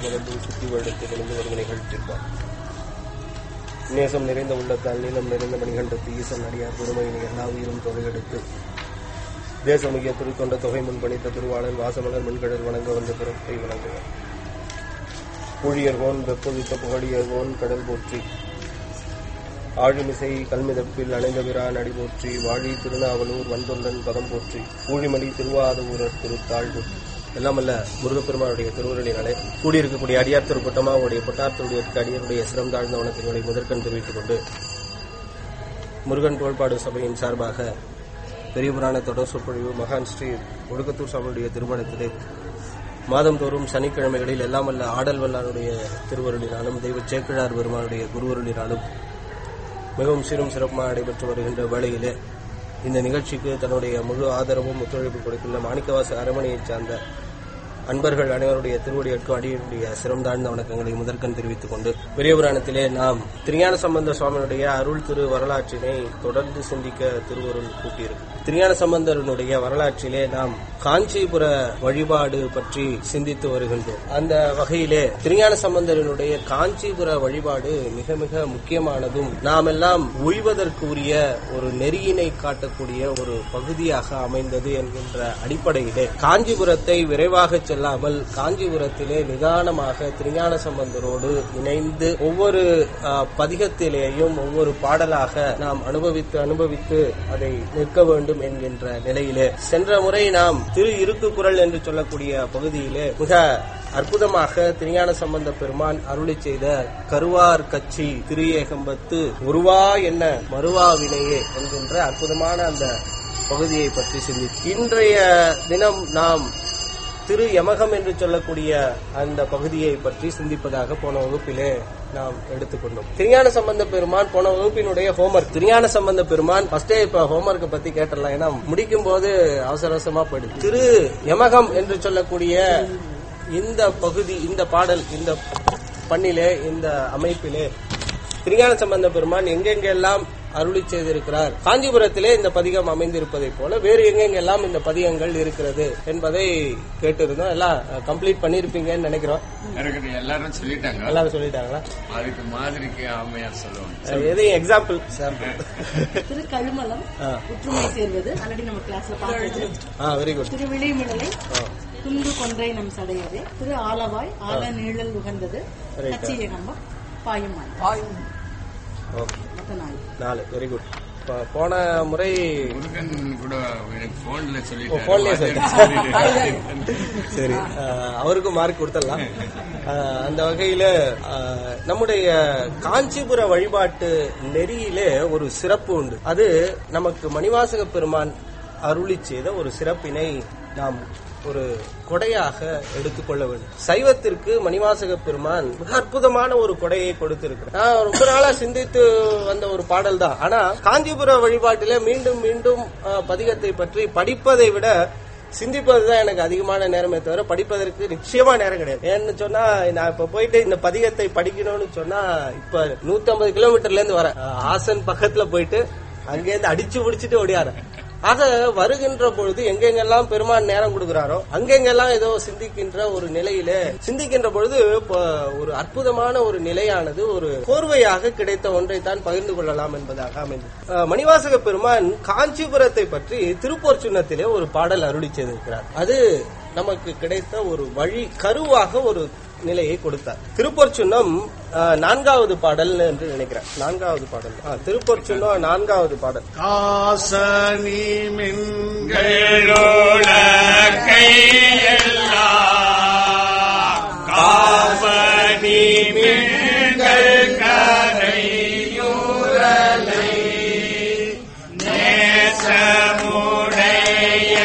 மலர்ந்து சுத்தி வருடத்தில் விழுந்து வரும் நிகழ்த்திருப்பார் நேசம் நிறைந்த உள்ளத்தால் நீளம் நிறைந்த மணிகண்டத்து ஈசன் அடியார் பெருமையினை எல்லா உயிரும் தொகையெடுத்து தேசமிக திருக்கொண்ட தொகை முன்பணித்த திருவாளன் வாசமலர் மண்கடல் வணங்க வந்த பிறப்பை வணங்குவார் ஊழியர்கோன் வெப்பொழித்த புகழியர்கோன் கடல் போற்றி ஆழிமிசை கல்மிதப்பில் அணைந்த பிரான் அடி போற்றி வாழி திருநாவலூர் வந்தொண்டன் பதம் போற்றி ஊழிமணி திருவாதூரர் திருத்தாள் போற்றி எல்லாம் அல்ல முருகப்பெருமானுடைய திருவுருளினாலே கூடியிருக்கக்கூடிய அடியார் திருக்கூட்டமா அவருடைய பொட்டார்த்தருடைய அடியாருடைய சிரம் தாழ்ந்த வணக்கங்களை முதற்கண் தெரிவித்துக் கொண்டு முருகன் தோள்பாடு சபையின் சார்பாக பெரிய புராண தொடர் சொற்பொழிவு மகான் ஸ்ரீ ஒடுக்கத்தூர் சாமியுடைய திருமணத்திலே மாதந்தோறும் சனிக்கிழமைகளில் எல்லாம் அல்ல ஆடல் வல்லாருடைய திருவருளினாலும் தெய்வ சேக்கிழார் பெருமானுடைய குருவருளினாலும் மிகவும் சீரும் சிறப்பாக நடைபெற்று வருகின்ற வேளையிலே இந்த நிகழ்ச்சிக்கு தன்னுடைய முழு ஆதரவும் ஒத்துழைப்பு கொடுக்கின்ற மாணிக்கவாச அரமனையைச் சார்ந்த அன்பர்கள் அனைவருடைய திருவடியற்கும் அடியுடைய சிரம் தாழ்ந்த வணக்கங்களை முதற்கண் தெரிவித்துக் கொண்டு பெரிய புராணத்திலே நாம் திருஞான சம்பந்த சுவாமியுடைய அருள் திரு வரலாற்றினை தொடர்ந்து சிந்திக்க திருவருள் கூட்டியிருக்கு திருஞான சம்பந்தரனுடைய வரலாற்றிலே நாம் காஞ்சிபுர வழிபாடு பற்றி சிந்தித்து வருகின்றோம் அந்த வகையிலே திருஞான சம்பந்தரனுடைய காஞ்சிபுர வழிபாடு மிக மிக முக்கியமானதும் நாம் எல்லாம் உய்வதற்கு உரிய ஒரு நெறியினை காட்டக்கூடிய ஒரு பகுதியாக அமைந்தது என்கின்ற அடிப்படையிலே காஞ்சிபுரத்தை விரைவாக செல்லாமல் காஞ்சிபுரத்திலே நிதானமாக திருஞான சம்பந்தரோடு இணைந்து ஒவ்வொரு அஹ், பதிகத்திலேயும் ஒவ்வொரு பாடலாக நாம் அனுபவித்து அனுபவித்து அதை நிற்க வேண்டும் என்கின்ற நிலையிலே சென்ற முறை நாம் திரு இருக்கு குரல் என்று சொல்லக்கூடிய பகுதியிலே மிக அற்புதமாக திருஞான சம்பந்த பெருமான் அருளி செய்த கருவார் கட்சி திரு ஏகம்பத்து உருவா என்ன மறுவா வினையே என்கின்ற அற்புதமான அந்த பகுதியை பற்றி சிந்தி இன்றைய தினம் நாம் திரு யமகம் என்று சொல்லக்கூடிய அந்த பகுதியை பற்றி சிந்திப்பதாக போன வகுப்பிலே நாம் எடுத்துக்கொண்டோம் திருஞான சம்பந்த பெருமான் போன வகுப்பினுடைய ஹோம்ஒர்க் திருஞான சம்பந்த பெருமான் ஃபர்ஸ்டே இப்ப ஹோம்ஒர்க்கை பத்தி கேட்டலாம் ஏன்னா முடிக்கும் போது அவசர அவசரமா போயிடுது திரு யமகம் என்று சொல்லக்கூடிய இந்த பகுதி இந்த பாடல் இந்த பண்ணிலே இந்த அமைப்பிலே திருஞான சம்பந்த பெருமான் எங்கெங்கெல்லாம் அருளி செய்திருக்கிறார் காஞ்சிபுரத்திலே இந்த பதிகம் அமைந்திருப்பதைப் போல வேறு எங்கெங்கெல்லாம் இந்த பதிகங்கள் இருக்கிறது என்பதை கேட்டிருந்தோம் எல்லாம் கம்ப்ளீட் பண்ணிருப்பீங்கன்னு நினைக்கிறோம் இருக்குது எல்லாரும் சொல்லிட்டாங்க எல்லாரும் சொல்லிட்டாங்களா அதுக்கு மாதிரிக்கு அம்மையார் சொல்லுவாங்க அஹ் எதையும் எக்ஸாம்பிள் சாம்பிள் திரு கழுமலம் புற்றுமை சேர்வது ஆல்ரெடி நம்ம கிளாஸ்ல பார்த்தது ஆ வெரி குட் திரு விளிமிழலை துன்பு கொன்றை நம் சடையது திரு ஆலவாய் ஆல நீழல் உகந்தது Right. கச்சியகம்பம் பாயுமான் ஓகே மொத்த நாள் நாலு வெரி குட் போன முறை முருகன் கூட எனக்கு போன்ல ஓ, phone-லயே சொல்லிட்டாரு சரி அஹ், அவருக்கும் மார்க் கொடுத்துடலாம் அஹ், அந்த வகையில அஹ், நம்முடைய காஞ்சிபுர வழிபாட்டு நெறியிலே ஒரு சிறப்பு உண்டு அது நமக்கு மணிவாசக பெருமான் அருளி செய்த ஒரு சிறப்பினை நாம் ஒரு கொடையாக எடுத்துக்கொள்ள வேண்டும் சைவத்திற்கு மணிவாசக பெருமான் மிக அற்புதமான ஒரு கொடையை கொடுத்திருக்கிறார் நான் ரொம்ப நாளா சிந்தித்து வந்த ஒரு பாடல் தான் ஆனா காஞ்சிபுர வழிபாட்டிலே மீண்டும் மீண்டும் அஹ், பதிகத்தை பற்றி படிப்பதை விட சிந்திப்பதுதான் எனக்கு அதிகமான நேரமே தவிர படிப்பதற்கு நிச்சயமா நேரம் கிடையாது ஏன்னு சொன்னா நான் இப்ப போயிட்டு இந்த பதிகத்தை படிக்கணும்னு சொன்னா இப்ப 150 கிலோமீட்டர்ல இருந்து வரேன் அஹ், ஆசன் பக்கத்துல போயிட்டு அங்கேருந்து அடிச்சு பிடிச்சிட்டு ஓடியாரேன் ஆக வருகின்ற பொழுது எங்கெங்கெல்லாம் பெருமான் நேரம் கொடுக்கிறாரோ அங்கெங்கெல்லாம் ஏதோ சிந்திக்கின்ற ஒரு நிலையில சிந்திக்கின்ற பொழுது இப்ப ஒரு அற்புதமான ஒரு நிலையானது ஒரு கோர்வையாக கிடைத்த ஒன்றை தான் பகிர்ந்து கொள்ளலாம் என்பதாக அமைந்தது அஹ், மணிவாசக பெருமான் காஞ்சிபுரத்தை பற்றி திருப்போர் சின்னத்திலே ஒரு பாடல் அருளி செய்திருக்கிறார் அது நமக்கு கிடைத்த ஒரு வழி கருவாக ஒரு நிலையை கொடுத்தார் திருப்போர் சின்னம் அஹ், நான்காவது பாடல் என்று நினைக்கிறேன் நான்காவது பாடல் ஆ, திருப்போர் சின்னம் நான்காவது பாடல் காசனி மின்கள் கையோட கையெல்லாம் காவடி மீன்கள் கரையூரலை நேசமுடைய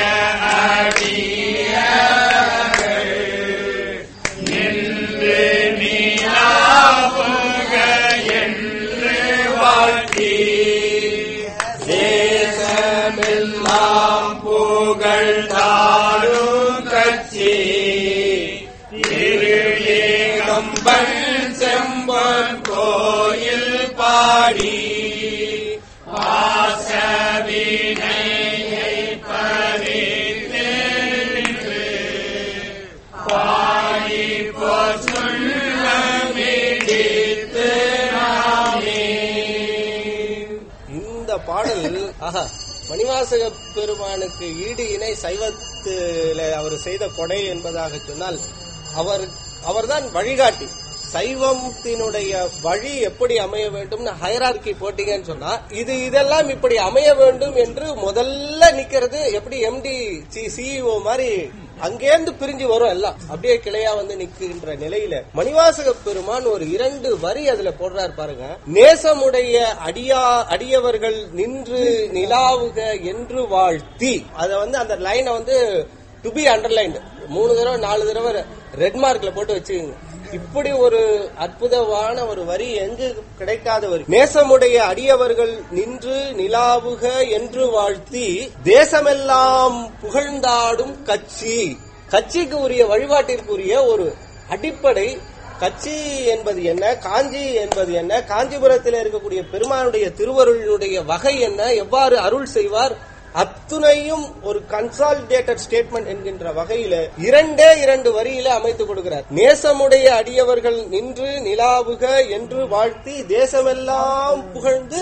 அடியார்கள் நின்று நீலாவுக என்று வாழ்த்தி தேசமெல்லாம் புகழ் தாழும் கட்சி திருஏகம்பன் செம்பன் கோயில் பாடி வாசவினையை பறித்து பாடி போர் ஆஹா மணிவாசக பெருமானுக்கு ஈடு இணை சைவத்தில அவர் செய்த கொடை என்பதாக சொன்னால் அவர் அவர்தான் வழிகாட்டி சைவத்தினுடைய வழி எப்படி அமைய வேண்டும்னு ஹயரார்கி போட்டீங்கன்னு சொன்னா இது இதெல்லாம் இப்படி அமைய வேண்டும் என்று முதல்ல நிக்கிறது எப்படி எம்டி சிஇஓ மாதிரி அங்கேருந்து பிரிஞ்சு வரும் எல்லாம் அப்படியே கிளையா வந்து நிக்கின்ற நிலையில மணிவாசக பெருமான் ஒரு இரண்டு வரி அதுல போடுறாரு பாருங்க நேசமுடைய அடியா அடியவர்கள் நின்று நிலாவுக என்று வாழ்த்தி அத வந்து அந்த லைனை வந்து டு பி அண்டர்லைன்டு மூணு தடவை நாலு தடவை ரெட் மார்க்ல போட்டு வச்சுக்கோங்க இப்படி ஒரு அற்புதமான ஒரு வரி எங்கு கிடைக்காத வரி நேசமுடைய அடியவர்கள் நின்று நிலாவுக என்று வாழ்த்தி தேசமெல்லாம் புகழ்ந்தாடும் கட்சி கட்சிக்கு உரிய வழிபாட்டிற்குரிய ஒரு அடிப்படை கட்சி என்பது என்ன காஞ்சி என்பது என்ன காஞ்சிபுரத்தில் இருக்கக்கூடிய பெருமானுடைய திருவருளினுடைய வகை என்ன எவ்வாறு அருள் செய்வார் அத்துணையும் ஒரு கன்சாலிடேட்டட் ஸ்டேட்மெண்ட் என்கின்ற வகையில இரண்டே இரண்டு வரியில அமைத்து கொடுக்கிறார் நேசமுடைய அடியவர்கள் நின்று நிலாவுக என்று வாழ்த்தி தேசமெல்லாம் புகழ்ந்து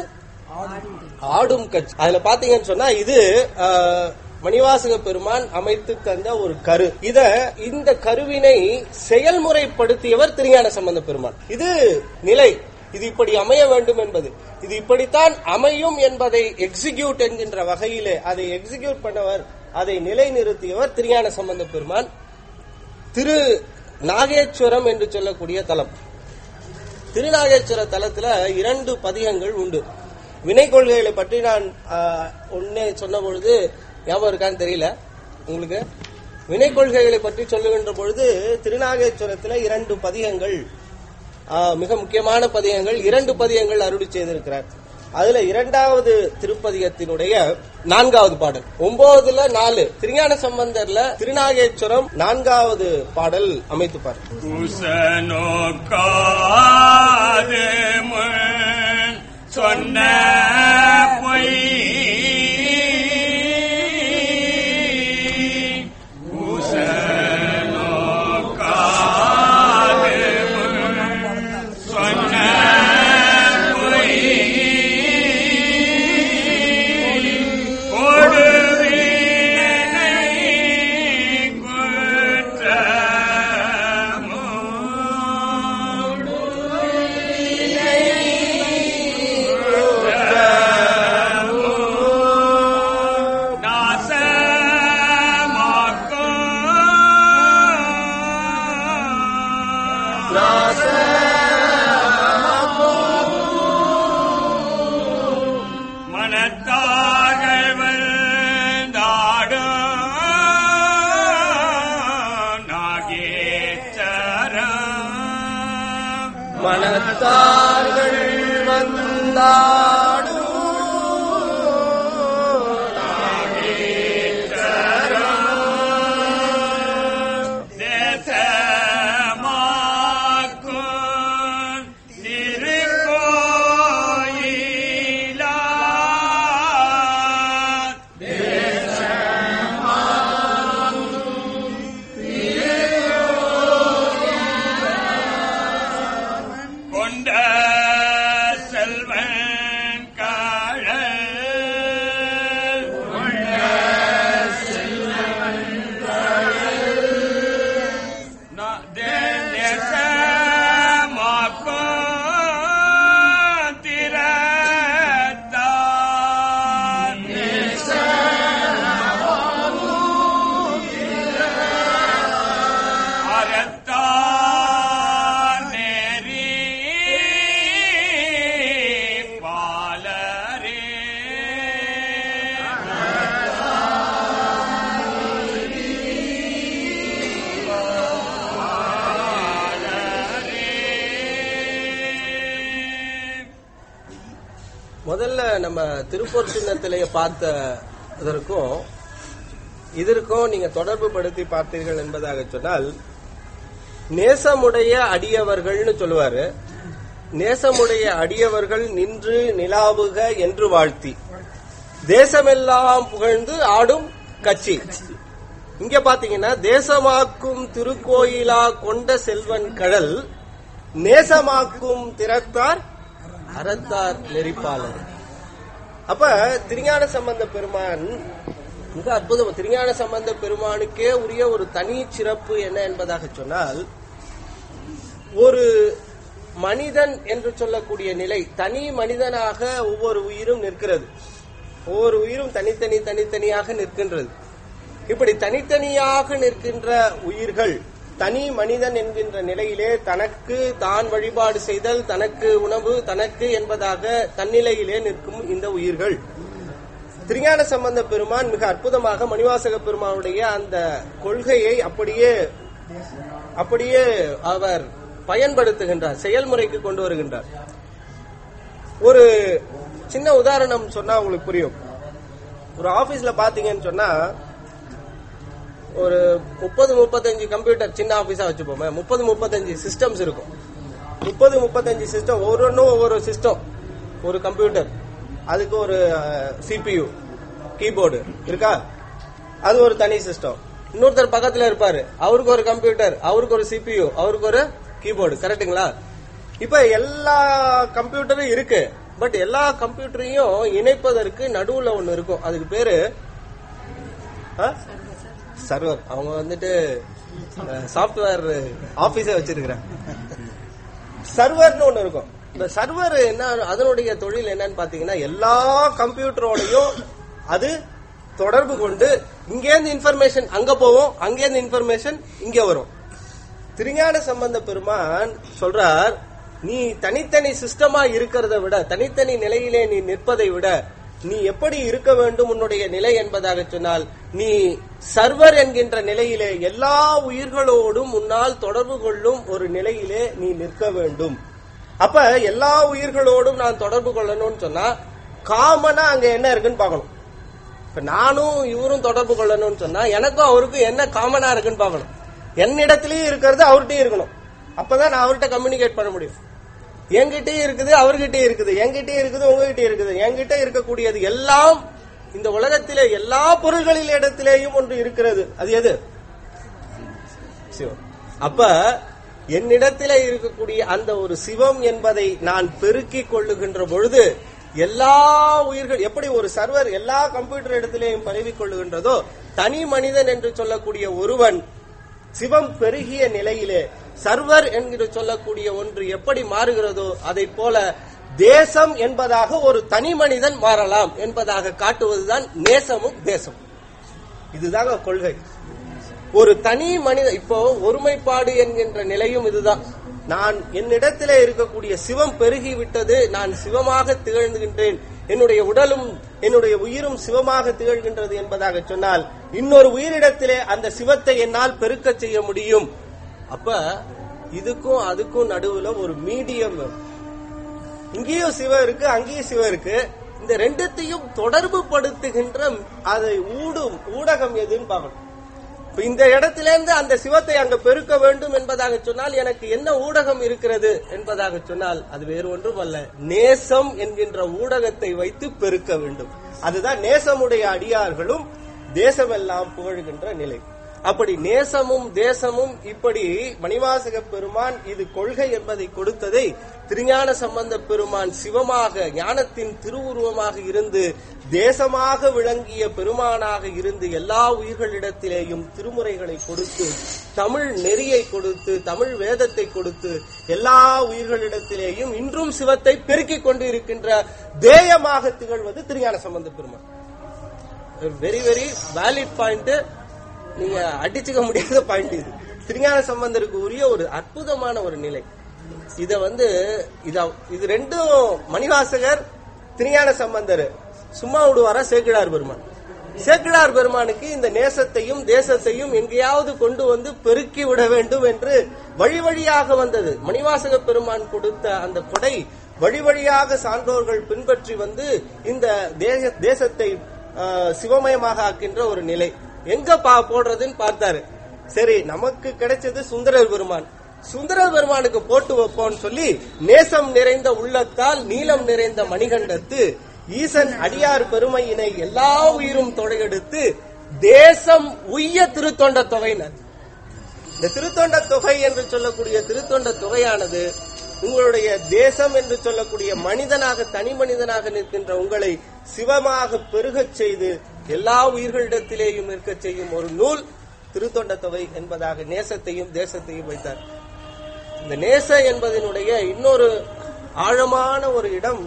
ஆடும் கட்சி அதுல பாத்தீங்கன்னு சொன்னா இது ஆஹ், மணிவாசக பெருமான் அமைத்து தந்த ஒரு கரு இத இந்த கருவினை செயல்முறைப்படுத்தியவர் திருஞான சம்பந்த பெருமான் இது நிலை இது இப்படி அமைய வேண்டும் என்பது இது இப்படித்தான் அமையும் என்பதை எக்ஸிக்யூட் என்கின்ற வகையிலே அதை எக்ஸிக்யூட் பண்ணவர் அதை நிலைநிறுத்தியவர் திருஞான சம்பந்த பெருமான் திரு நாகேஸ்வரம் என்று சொல்லக்கூடிய தலம் திருநாகேஸ்வர தலத்துல இரண்டு பதிகங்கள் உண்டு வினை கொள்கைகளை பற்றி நான் ஆஹ், ஒன்னே சொன்ன பொழுது ஞாபகம் இருக்கான்னு தெரியல உங்களுக்கு வினை கொள்கைகளை பற்றி சொல்லுகின்ற பொழுது திருநாகேஸ்வரத்துல இரண்டு பதிகங்கள் ஆஹ், மிக முக்கியமான பதிகங்கள் இரண்டு பதிகங்கள் அருளி செய்திருக்கிறார் அதுல இரண்டாவது திருப்பதிகத்தினுடைய நான்காவது பாடல் ஒன்பதுல நாலு திருஞான சம்பந்தர்ல திருநாகேஸ்வரம் நான்காவது பாடல் அமைத்து பாரு குசனோக்காது முன் சொன்ன பொய் குசனோக்காது முன் சொன்ன பொய் கொடுவினை குற்றமோ நாசமாக்கும் மனத்தார்கள் வந்தாடும் நாகேச்சரம் மனத்தார்கள் வந்தாடும் தேசமாக்கும் திருக்கோயிலா கொண்ட செல்வன் காழல் நா- தே- தேசமாக்கும் திறத்தான். அறத்தான் நெறி பாலரே முதல்ல நம்ம திருப்பூர் சின்னத்திலேயே பார்த்ததற்கும் இதற்கும் நீங்க தொடர்பு படுத்தி பார்த்தீர்கள் என்பதாக சொன்னால் நேசமுடைய அடியவர்கள்னு சொல்லுவாரு நேசமுடைய அடியவர்கள் நின்று நிலாவுக என்று வாழ்த்தி தேசமெல்லாம் புகழ்ந்து ஆடும் கட்சி இங்க பாத்தீங்கன்னா தேசமாக்கும் திருக்கோயிலா கொண்ட செல்வன் கடல் நேசமாக்கும் திறத்தார் அறத்தார் நெறிப்பாளர் அப்ப திருஞான சம்பந்த பெருமான் மிக அற்புதம் திருஞான சம்பந்த பெருமானுக்கே உரிய ஒரு தனி சிறப்பு என்ன என்பதாக சொன்னால் ஒரு மனிதன் என்று சொல்லக்கூடிய நிலை தனி மனிதனாக ஒவ்வொரு உயிரும் நிற்கிறது ஒவ்வொரு உயிரும் தனித்தனி தனித்தனியாக நிற்கின்றது இப்படி தனித்தனியாக நிற்கின்ற உயிர்கள் தனி மனிதன் என்கின்ற நிலையிலே தனக்கு தான் வழிபாடு செய்தல் தனக்கு உணவு தனக்கு என்பதாக தன்னிலையிலே நிற்கும் இந்த உயிர்கள் திருஞான சம்பந்த பெருமான் மிக அற்புதமாக மணிவாசக பெருமானுடைய அந்த கொள்கையை அப்படியே அப்படியே அவர் பயன்படுத்துகின்றார் செயல்முறைக்கு கொண்டு வருகின்றார் ஒரு சின்ன உதாரணம் சொன்னா உங்களுக்கு புரியும் ஒரு ஆபீஸ்ல பாத்தீங்கன்னு சொன்னா ஒரு முப்பது முப்பத்தஞ்சு கம்ப்யூட்டர் சின்ன ஆபீஸா வச்சுப்போமே முப்பது முப்பத்தஞ்சு சிஸ்டம்ஸ் இருக்கும் முப்பது முப்பத்தஞ்சு சிஸ்டம் ஒவ்வொன்றும் ஒவ்வொரு சிஸ்டம் ஒரு கம்ப்யூட்டர் அதுக்கு ஒரு சிபியு கீபோர்டு இருக்கா அது ஒரு தனி சிஸ்டம் இன்னொருத்தர் பக்கத்துல இருப்பாரு அவருக்கு ஒரு கம்ப்யூட்டர் அவருக்கு ஒரு சிபியு அவருக்கு ஒரு கீபோர்டு கரெக்ட்டுங்களா இப்ப எல்லா கம்ப்யூட்டரும் இருக்கு பட் எல்லா கம்ப்யூட்டரையும் இணைப்பதற்கு நடுவுல ஒண்ணு இருக்கும் அதுக்கு பேரு சர்வர் அவங்க வந்துட்டு சாப்ட்வேர் ஆபீஸே வச்சிருக்கிறாங்க சர்வர்னு ஒண்ணு இருக்கும் இந்த சர்வர் என்ன அதனுடைய தொழில் என்னன்னு பாத்தீங்கன்னா எல்லா கம்ப்யூட்டரோடையும் அது தொடர்பு கொண்டு இங்கேருந்து இன்ஃபர்மேஷன் அங்க போவோம் அங்கேருந்து இன்ஃபர்மேஷன் இங்க வரும் திருஞான சம்பந்த பெருமான் சொல்றார் நீ தனித்தனி சிஸ்டமா இருக்கிறத விட தனித்தனி நிலையிலே நீ நிற்பதை விட நீ எப்படி இருக்க வேண்டும் உன்னுடைய நிலை என்பதாக சொன்னால் நீ சர்வர் என்கின்ற நிலையிலே எல்லா உயிர்களோடும் உன்னால் தொடர்பு கொள்ளும் ஒரு நிலையிலே நீ நிற்க வேண்டும் அப்ப எல்லா உயிர்களோடும் நான் தொடர்பு கொள்ளணும்னு சொன்னா காமனா அங்க என்ன இருக்குன்னு பார்க்கணும் இப்ப நானும் இவரும் தொடர்பு கொள்ளணும்னு சொன்னா எனக்கும் அவருக்கும் என்ன காமனா இருக்குன்னு பார்க்கணும் என்னிடத்திலயும் இருக்கிறது அவர்கிட்டயும் இருக்கணும் அப்பதான் நான் அவர்கிட்ட கம்யூனிகேட் பண்ண முடியும் என்கிட்டயும் இருக்குது அவர்கிட்டயும் இருக்குது என்கிட்டயும் இருக்குது உங்ககிட்டயும் இருக்குது என்கிட்ட இருக்கக்கூடியது எல்லாம் இந்த உலகத்திலே எல்லா பொருள்களில் இடத்திலேயும் ஒன்று இருக்கிறது அது எது சிவம் அப்ப என்னிடத்திலே இருக்கக்கூடிய அந்த ஒரு சிவம் என்பதை நான் பெருக்கிக் கொள்ளுகின்ற பொழுது எல்லா உயிர்கள் எப்படி ஒரு சர்வர் எல்லா கம்ப்யூட்டர் இடத்திலேயும் பரவிக் கொள்ளுகின்றதோ தனி மனிதன் என்று சொல்லக்கூடிய ஒருவன் சிவம் பெருகிய நிலையிலே சர்வர் என்கிற சொல்லக்கூடிய ஒன்று எப்படி மாறுகிறதோ அதை போல தேசம் என்பதாக ஒரு தனி மனிதன் மாறலாம் என்பதாக காட்டுவதுதான் நேசமும் தேசம் இதுதாங்க கொள்கை ஒரு தனி மனித இப்போ ஒருமைப்பாடு என்கின்ற நிலையும் இதுதான் நான் என்னிடத்திலே இருக்கக்கூடிய சிவம் பெருகி விட்டது நான் சிவமாக திகழ்கின்றேன் என்னுடைய உடலும் என்னுடைய உயிரும் சிவமாக திகழ்கின்றது என்பதாக சொன்னால் இன்னொரு உயிரிடத்திலே அந்த சிவத்தை என்னால் பெருக்க செய்ய முடியும் அப்ப இதுக்கும் அதுக்கும் நடுவுல ஒரு மீடியம் இங்கேயும் சிவம் இருக்கு அங்கேயும் சிவம் இருக்கு இந்த ரெண்டுத்தையும் தொடர்பு படுத்துகின்ற அதை ஊடும் ஊடகம் எதுன்னு பார்க்கணும் இப்ப இந்த இடத்துல இருந்து அந்த சிவத்தை அங்க பெருக்க வேண்டும் என்பதாக சொன்னால் எனக்கு என்ன ஊடகம் இருக்கிறது என்பதாக சொன்னால் அது வேறு ஒன்றும் அல்ல நேசம் என்கின்ற ஊடகத்தை வைத்து பெருக்க வேண்டும் அதுதான் நேசமுடைய அடியார்களும் தேசமெல்லாம் புகழ்கின்ற நிலை அப்படி நேசமும் தேசமும் இப்படி மணிவாசக பெருமான் இது கொள்கை என்பதை கொடுத்ததை திருஞான சம்பந்த பெருமான் சிவமாக ஞானத்தின் திருவுருவமாக இருந்து தேசமாக விளங்கிய பெருமானாக இருந்து எல்லா உயிர்களிடத்திலேயும் திருமுறைகளை கொடுத்து தமிழ் நெறியை கொடுத்து தமிழ் வேதத்தை கொடுத்து எல்லா உயிர்களிடத்திலேயும் இன்றும் சிவத்தை பெருக்கிக் கொண்டு இருக்கின்ற தேயமாக திகழ்வது திருஞான சம்பந்த பெருமான் வெரி வெரி வேலிட் பாயிண்ட் நீங்க அடிச்சுக்க முடியாத பாயிண்ட் இது திருஞான சம்பந்தருக்கு உரிய ஒரு அற்புதமான ஒரு நிலை இத வந்து இத இது ரெண்டும் மணிவாசகர் திருஞான சம்பந்தர் சும்மா விடுவாரா சேக்கிழார் பெருமான் சேக்கிழார் பெருமானுக்கு இந்த நேசத்தையும் தேசத்தையும் எங்கேயாவது கொண்டு வந்து பெருக்கி விட வேண்டும் என்று வழி வழியாக வந்தது மணிவாசக பெருமான் கொடுத்த அந்த கொடை வழி வழியாக சான்றோர்கள் பின்பற்றி வந்து இந்த தேச தேசத்தை ஆஹ், சிவமயமாக ஆக்கின்ற ஒரு நிலை எங்க பா போடுறதுன்னு பார்த்தாரு சரி நமக்கு கிடைச்சது சுந்தரர் பெருமான் சுந்தரர் பெருமானுக்கு போட்டு வைப்போம்னு சொல்லி நேசம் நிறைந்த உள்ளத்தால் நீலம் நிறைந்த மணிகண்டத்து ஈசன் அடியார் பெருமையினை எல்லா உயிரும் தொடையெடுத்து தேசம் உய்ய திருத்தொண்ட தொகையினர் இந்த திருத்தொண்ட தொகை என்று சொல்லக்கூடிய திருத்தொண்ட தொகையானது உங்களுடைய தேசம் என்று சொல்லக்கூடிய மனிதனாக தனி மனிதனாக நிற்கின்ற உங்களை சிவமாக பெருகச் செய்து எல்லா உயிர்களிடத்திலேயும் இருக்கச் செய்யும் ஒரு நூல் திருத்தொண்டத்தவை என்பதாக நேசத்தையும் தேசத்தையும் வைத்தார் இந்த நேச என்பதனுடைய இன்னொரு ஆழமான ஒரு இடம்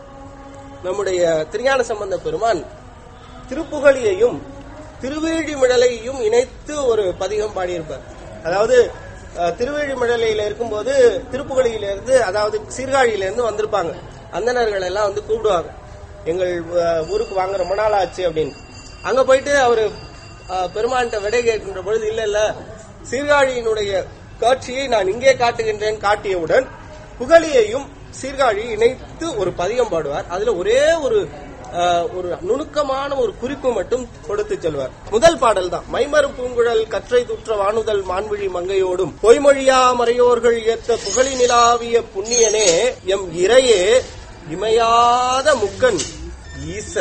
நம்முடைய திருஞான சம்பந்த பெருமான் திருப்புகழியையும் திருவேழிமிழலையும் இணைத்து ஒரு பதிகம் பாடியிருப்பார் அதாவது அஹ், திருவேழிமிழலையில இருக்கும்போது திருப்புகழியிலிருந்து அதாவது சீர்காழியிலிருந்து வந்திருப்பாங்க அந்தணர்கள் எல்லாம் வந்து கூப்பிடுவாங்க எங்கள் அஹ், ஊருக்கு வாங்க ரொம்ப நாள் ஆச்சு அப்படின்னு அங்க போயிட்டு அவரு அஹ், பெருமான்கிட்ட விடை கேட்கின்ற பொழுது இல்ல இல்ல சீர்காழியினுடைய காட்சியை நான் இங்கே காட்டுகின்றேன் காட்டியவுடன் புகழியையும் சீர்காழி இணைத்து ஒரு பதிகம் பாடுவார் அதுல ஒரே ஒரு அஹ், ஒரு நுணுக்கமான ஒரு குறிப்பு மட்டும் கொடுத்து செல்வார் முதல் பாடல் தான் மைமறு பூங்குழல் கற்றை துற்ற வானுதல் மான்விழி மங்கையோடும் பொய்மொழியா மறையோர்கள் ஏத்த புகழி நிலாவிய புண்ணியனே எம் இறையே இமையாத முக்கன் ஈச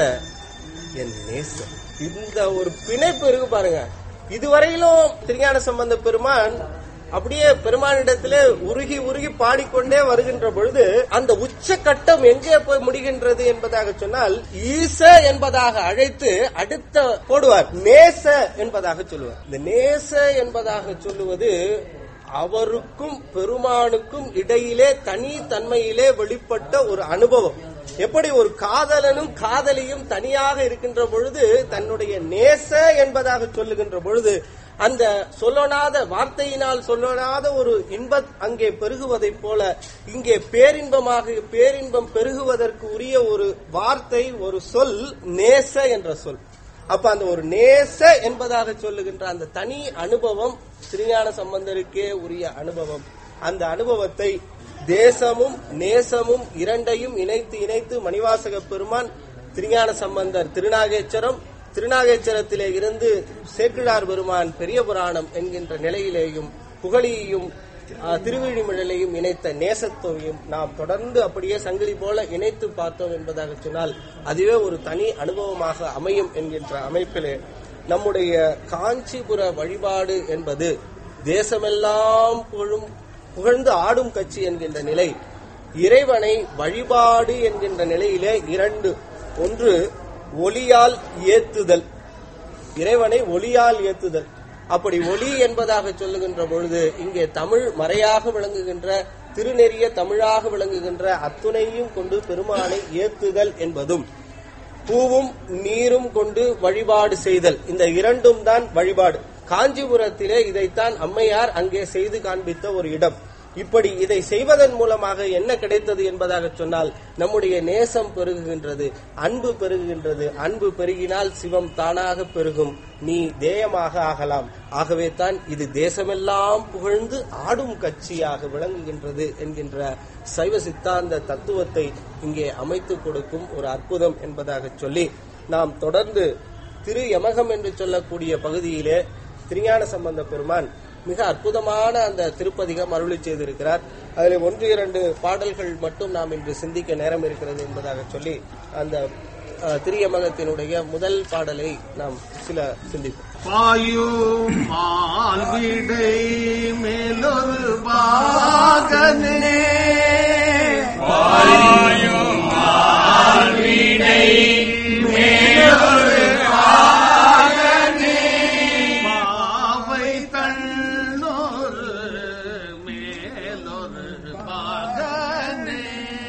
என் நேசம் இந்த ஒரு பிணைப்பு இருக்கு பாருங்க இதுவரையிலும் திருஞான சம்பந்த பெருமான் அப்படியே பெருமானிடத்திலே உருகி உருகி பாடிக்கொண்டே வருகின்ற பொழுது அந்த உச்சக்கட்டம் எங்கே போய் முடிகின்றது என்பதாக சொன்னால் ஈச என்பதாக அழைத்து அடுத்த போடுவார் நேச என்பதாக சொல்லுவார் இந்த நேச என்பதாக சொல்லுவது அவருக்கும் பெருமானுக்கும் இடையிலே தனி தன்மையிலே வெளிப்பட்ட ஒரு அனுபவம் எப்படி ஒரு காதலனும் காதலியும் தனியாக இருக்கின்ற பொழுது தன்னுடைய நேச என்பதாக சொல்லுகின்ற பொழுது அந்த சொல்லனாத வார்த்தையினால் சொல்லனாத ஒரு இன்பம் அங்கே பெருகுவதைப் போல இங்கே பேரின்பமாக பேரின்பம் பெருகுவதற்கு உரிய ஒரு வார்த்தை ஒரு சொல் நேச என்ற சொல் அப்ப அந்த ஒரு நேச என்பதாக சொல்லுகின்ற அந்த தனி அனுபவம் திருஞான சம்பந்தருக்கே உரிய அனுபவம் அந்த அனுபவத்தை தேசமும் நேசமும் இரண்டையும் இணைத்து இணைத்து மணிவாசக பெருமான் திருஞான சம்பந்தர் திருநாகேச்சரம் திருநாகேச்சரத்திலே இருந்து சேக்கிழார் பெருமான் பெரிய புராணம் என்கின்ற நிலையிலேயும் புகழியையும் ஆஹ், திருவிழிமிழலையும் இணைத்த நேசத்தோவையும் நாம் தொடர்ந்து அப்படியே சங்கிலி போல இணைத்து பார்த்தோம் என்பதாக சொன்னால் அதுவே ஒரு தனி அனுபவமாக அமையும் என்கின்ற அமைப்பிலே நம்முடைய காஞ்சிபுர வழிபாடு என்பது தேசமெல்லாம் புகழும் புகழ்ந்து ஆடும் கட்சி என்கின்ற நிலை இறைவனை வழிபாடு என்கின்ற நிலையிலே இரண்டு ஒன்று ஒளியால் ஏத்துதல் இறைவனை ஒளியால் ஏத்துதல் அப்படி ஒளி என்பதாக சொல்லுகின்ற பொழுது இங்கே தமிழ் மறையாக விளங்குகின்ற திருநெறிய தமிழாக விளங்குகின்ற அத்துணையும் கொண்டு பெருமானை ஏத்துதல் என்பதும் பூவும் நீரும் கொண்டு வழிபாடு செய்தல் இந்த இரண்டும் தான் வழிபாடு காஞ்சிபுரத்திலே இதைத்தான் அம்மையார் அங்கே செய்து காண்பித்த ஒரு இடம் இப்படி இதை செய்வதன் மூலமாக என்ன கிடைத்தது என்பதாக சொன்னால் நம்முடைய நேசம் பெருகுகின்றது அன்பு பெருகுகின்றது அன்பு பெருகினால் சிவம் தானாக பெருகும் நீ தேயமாக ஆகலாம் ஆகவே தான் இது தேசமெல்லாம் புகழ்ந்து ஆடும் கட்சியாக விளங்குகின்றது என்கின்ற சைவ சித்தாந்த தத்துவத்தை இங்கே அமைத்துக் கொடுக்கும் ஒரு அற்புதம் என்பதாக சொல்லி நாம் தொடர்ந்து திரு யமகம் என்று சொல்லக்கூடிய பகுதியிலே திருஞான சம்பந்த பெருமான் மிக அற்புதமான அந்த திருப்பதிகம் அருளி செய்திருக்கிறார் அதில் ஒன்று இரண்டு பாடல்கள் மட்டும் நாம் இன்று சிந்திக்க நேரம் இருக்கிறது என்பதாக சொல்லி அந்த அஹ், திரியமகத்தினுடைய முதல் பாடலை நாம் சில சிந்திப்போம் பாயு மால்விடை மேலொரு பாகனே பாவை தன்னொரு மேலொரு பாகனே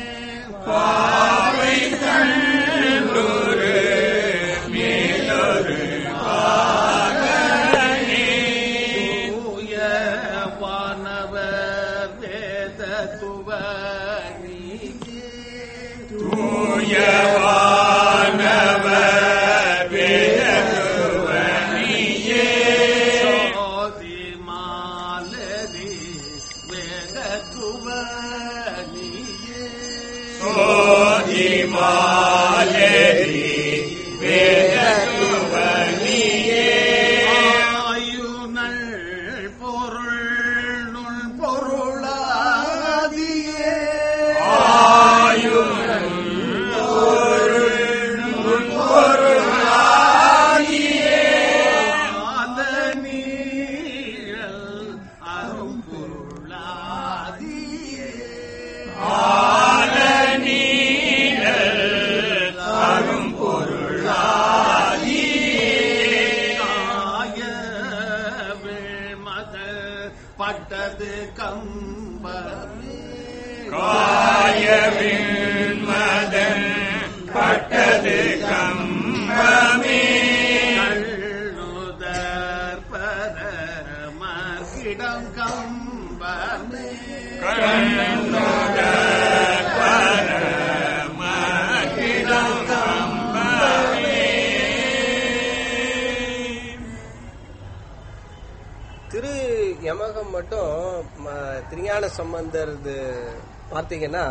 தூய வானவர் வேத துவனியே சோதி மாலதி வேத துவனியே ஆயுநல் பொருள் நுள் பொருளாதியே ஆல நீழல் அரும் பொருளாதியே பட்டது கம்பமே காயவின் மதன் பட்டது கம்பமே கள்ளுதற் பரமர்கிடம் கம்பமே பரமகிடம் கம்பமே திரு யமகம் மட்டும் ம- திருஞான சம்பந்தர் இது பார்த்தீங்கன்னா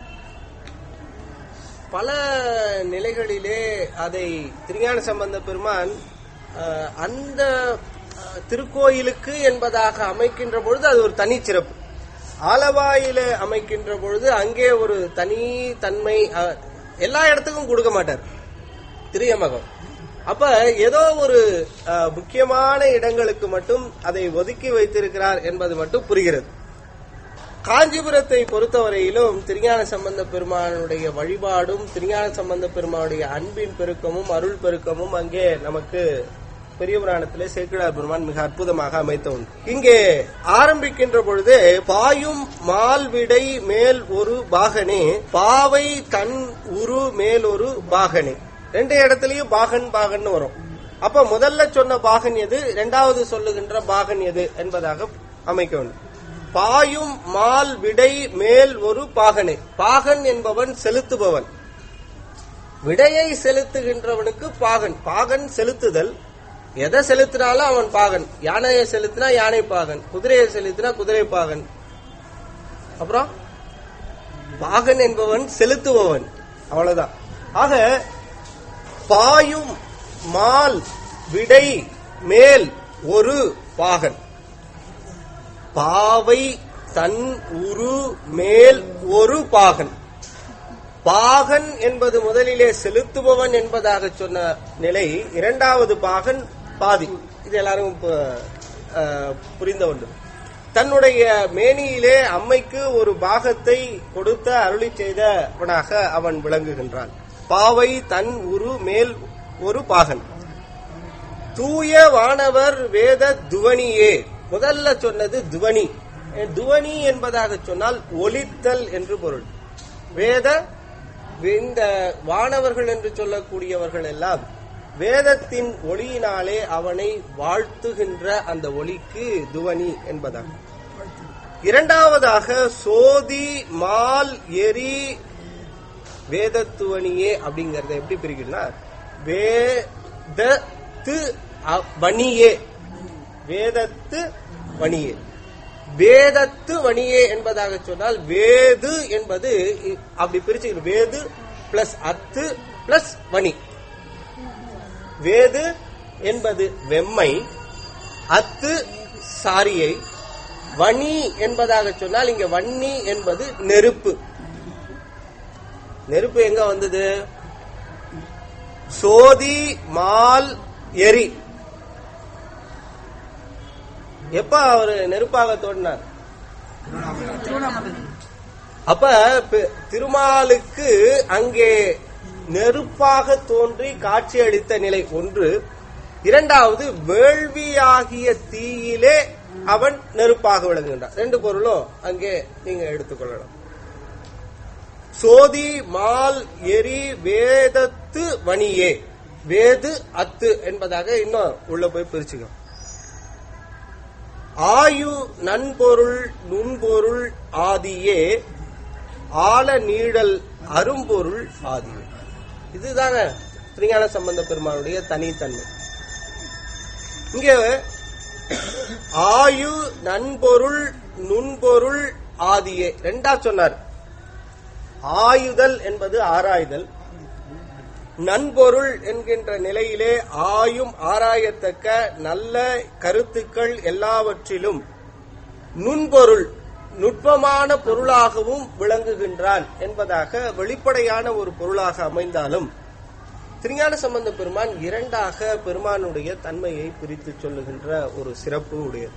பல நிலைகளிலே அதை திருஞான சம்பந்த பெருமான் அஹ், அந்த அஹ், திருக்கோயிலுக்கு என்பதாக அமைக்கின்ற பொழுது அது ஒரு தனிச்சிறப்பு ஆலவாயில அமைக்கின்ற பொழுது அங்கே ஒரு தனி தன்மை அஹ், எல்லா இடத்துக்கும் கொடுக்க மாட்டார் திரியமகம் அப்ப ஏதோ ஒரு அஹ், முக்கியமான இடங்களுக்கு மட்டும் அதை ஒதுக்கி வைத்திருக்கிறார் என்பது மட்டும் புரிகிறது காஞ்சிபுரத்தை பொறுத்தவரையிலும் திருஞான சம்பந்த பெருமானுடைய வழிபாடும் திருஞான சம்பந்த பெருமானுடைய அன்பின் பெருக்கமும் அருள் பெருக்கமும் அங்கே நமக்கு பெரிய புராணத்திலே சேக்கிழார் பெருமான் மிக அற்புதமாக அமைத்த உண்டு இங்கே ஆரம்பிக்கின்ற பொழுது பாயும் மால்விடை மேல் ஒரு பாகனே பாவை தன் உரு மேல் ஒரு பாகனே ரெண்டு இடத்துலயும் பாகன் பாகன் வரும் அப்ப முதல்ல சொன்ன பாகன் எது இரண்டாவது சொல்லுகின்ற பாகன் எது என்பதாக அமைக்க வேண்டும் பாயும் மால் விடை மேல் ஒரு பாகனே பாகன் என்பவன் செலுத்துபவன் விடையை செலுத்துகின்றவனுக்கு பாகன் பாகன் செலுத்துதல் எதை செலுத்தினாலும் அவன் பாகன் யானையை செலுத்தினா யானை பாகன் குதிரையை செலுத்தினா குதிரை பாகன் அப்புறம் பாகன் என்பவன் செலுத்துபவன் அவ்வளவுதான் ஆக பாயும் மால் விடை மேல் ஒரு பாகன் பாவை தன் உரு மேல் ஒரு பாகன் பாகன் என்பது முதலிலே செலுத்துபவன் என்பதாக சொன்ன நிலை இரண்டாவது பாகன் பாதி இது எல்லாரும் இப்ப, அஹ், புரிந்த ஒன்று தன்னுடைய மேனியிலே அம்மைக்கு ஒரு பாகத்தை கொடுத்த அருளி செய்தவனாக அவன் விளங்குகின்றான் பாவை தன் உரு மேல் ஒரு பாகன் தூய வானவர் வேத துவனியே முதல்ல சொன்னது துவனி துவனி என்பதாக சொன்னால் ஒலித்தல் என்று பொருள் வேத இந்த வானவர்கள் என்று சொல்லக்கூடியவர்கள் எல்லாம் வேதத்தின் ஒளியினாலே அவனை வாழ்த்துகின்ற அந்த ஒளிக்கு துவனி என்பதாகும் இரண்டாவதாக சோதி மால் எரி வேதத்துவனியே அப்படிங்கறத எப்படி பிரிக்கணும்னா வேதத்து அ- வணியே வேதத்து வணியே வேதத்து வணியே என்பதாக சொன்னால் வேது என்பது இ- அப்படி பிரிச்சு வேது பிளஸ் அத்து பிளஸ் வணி வேது என்பது வெம்மை அத்து சாரியை வணி என்பதாக சொன்னால் இங்க வன்னி என்பது நெருப்பு நெருப்பு எங்க வந்தது சோதி மால் எரி எப்ப அவரு நெருப்பாக தோன்றினார் அப்ப பெ- திருமாலுக்கு அங்கே நெருப்பாக தோன்றி காட்சியளித்த நிலை ஒன்று இரண்டாவது வேள்வியாகிய தீயிலே அவன் நெருப்பாக விளங்குகின்றான் ரெண்டு பொருளும் அங்கே நீங்க எடுத்துக்கொள்ளலாம் சோதி மால் எரி வேதத்து வணியே வேது அத்து என்பதாக இன்னும் உள்ள போய் பிரிச்சுக்கோ ஆயு நன்பொருள் நுண்பொருள் ஆதியே ஆல நீழல் அரும்பொருள் ஆதியே இதுதாங்க திருஞான சம்பந்த பெருமானுடைய தனித்தன்மை இங்க ஆயு நன்பொருள் நுண்பொருள் ஆதியே ரெண்டா சொன்னார் ஆயுதல் என்பது ஆராய்தல் நன்பொருள் என்கின்ற நிலையிலே ஆயும் ஆராயத்தக்க நல்ல கருத்துக்கள் எல்லாவற்றிலும் நுண்பொருள் நுட்பமான பொருளாகவும் விளங்குகின்றான் என்பதாக வெளிப்படையான ஒரு பொருளாக அமைந்தாலும் திருஞான சம்பந்த பெருமான் இரண்டாக பெருமானுடைய தன்மையை பிரித்து சொல்லுகின்ற ஒரு சிறப்பு உடையது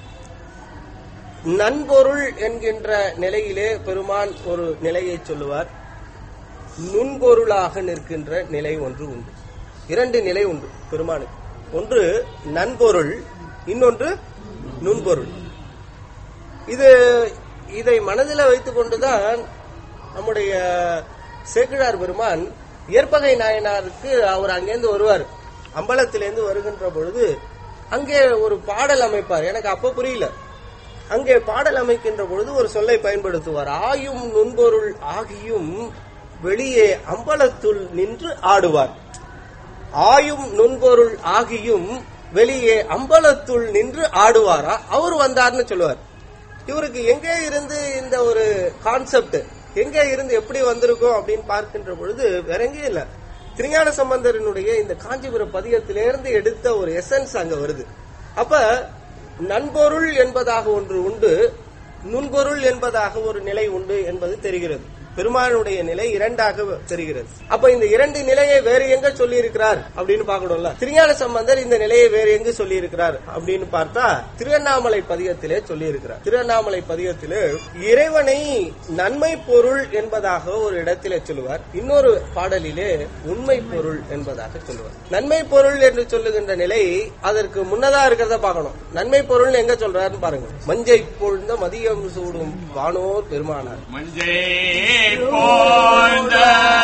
நன்பொருள் என்கின்ற நிலையிலே பெருமான் ஒரு நிலையை சொல்லுவார் நுண்பொருளாக நிற்கின்ற நிலை ஒன்று உண்டு இரண்டு நிலை உண்டு பெருமானுக்கு ஒன்று நன்பொருள் இன்னொன்று நுண்பொருள் இது இதை மனதில் வைத்துக் கொண்டுதான் நம்முடைய சேக்கிழார் பெருமான் இயற்பகை நாயனாருக்கு அவர் அங்கேருந்து வருவார் அம்பலத்திலேருந்து வருகின்ற பொழுது அங்கே ஒரு பாடல் அமைப்பார் எனக்கு அப்ப புரியல அங்கே பாடல் அமைக்கின்ற பொழுது ஒரு சொல்லை பயன்படுத்துவார் ஆயும் நுண்பொருள் ஆகியும் வெளியே அம்பலத்துள் நின்று ஆடுவார் ஆயும் நுண்பொருள் ஆகியும் வெளியே அம்பலத்துள் நின்று ஆடுவாரா அவர் வந்தார்னு சொல்லுவார் இவருக்கு எங்கே இருந்து இந்த ஒரு கான்செப்ட் எங்கே இருந்து எப்படி வந்திருக்கும் அப்படின்னு பார்க்கின்ற பொழுது வேற எங்கேயும் இல்ல திருஞான சம்பந்தரனுடைய இந்த காஞ்சிபுரம் பதிகத்திலிருந்து எடுத்த ஒரு எசன்ஸ் அங்க வருது அப்ப நன்பொருள் என்பதாக ஒன்று உண்டு நுண்பொருள் என்பதாக ஒரு நிலை உண்டு என்பது தெரிகிறது பெருமானுடைய நிலை இரண்டாக தெரிகிறது அப்ப இந்த இரண்டு நிலையை வேறு எங்க சொல்லி இருக்கிறார் அப்படின்னு பார்க்கணும்ல திருஞான சம்பந்தர் இந்த நிலையை வேறு எங்கு சொல்லி இருக்கிறார் அப்படின்னு பார்த்தா திருவண்ணாமலை பதிகத்திலே சொல்லி இருக்கிறார் திருவண்ணாமலை பதிகத்திலே இறைவனை நன்மை பொருள் என்பதாக ஒரு இடத்திலே சொல்லுவார் இன்னொரு பாடலிலே உண்மை பொருள் என்பதாக சொல்லுவார் நன்மை பொருள் என்று சொல்லுகின்ற நிலை அதற்கு முன்னதா இருக்கிறத பார்க்கணும் நன்மை பொருள் எங்க சொல்றாருன்னு பாருங்க மஞ்சை பொழுந்த மதியம் சூடும் வானோர் பெருமானார் மஞ்சை போந்த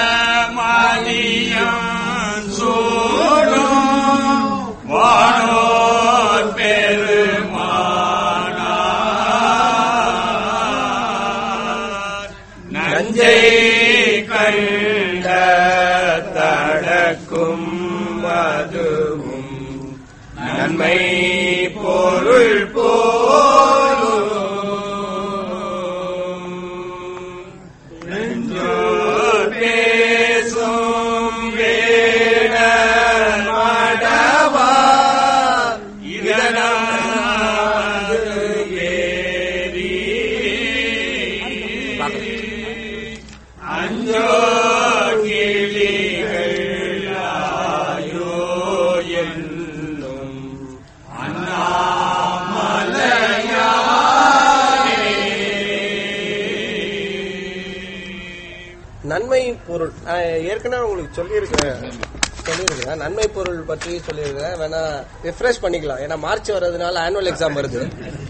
மதியம் சூடும் வானோர் பெருமானார் நஞ்சை கண்ட தடக்கும் அதுவும் நன்மை பொருள் போலும் நெஞ்சோர் பேசும் வேட மடவா இதனாது ஏறி அஞ்சோ கிளிகள் ஆயோ என்னும் நன்மை பொருள் நான் ஏற்கனவே உங்களுக்கு சொல்லியிருக்கிறேன் சொல்லியிருக்கிறேன் நன்மை பொருள் பற்றி சொல்லியிருக்கிறேன் வேணா ரிஃப்ரெஷ் பண்ணிக்கலாம் ஏன்னா மார்ச் வர்றதுனால ஆனுவல் எக்ஸாம் வருது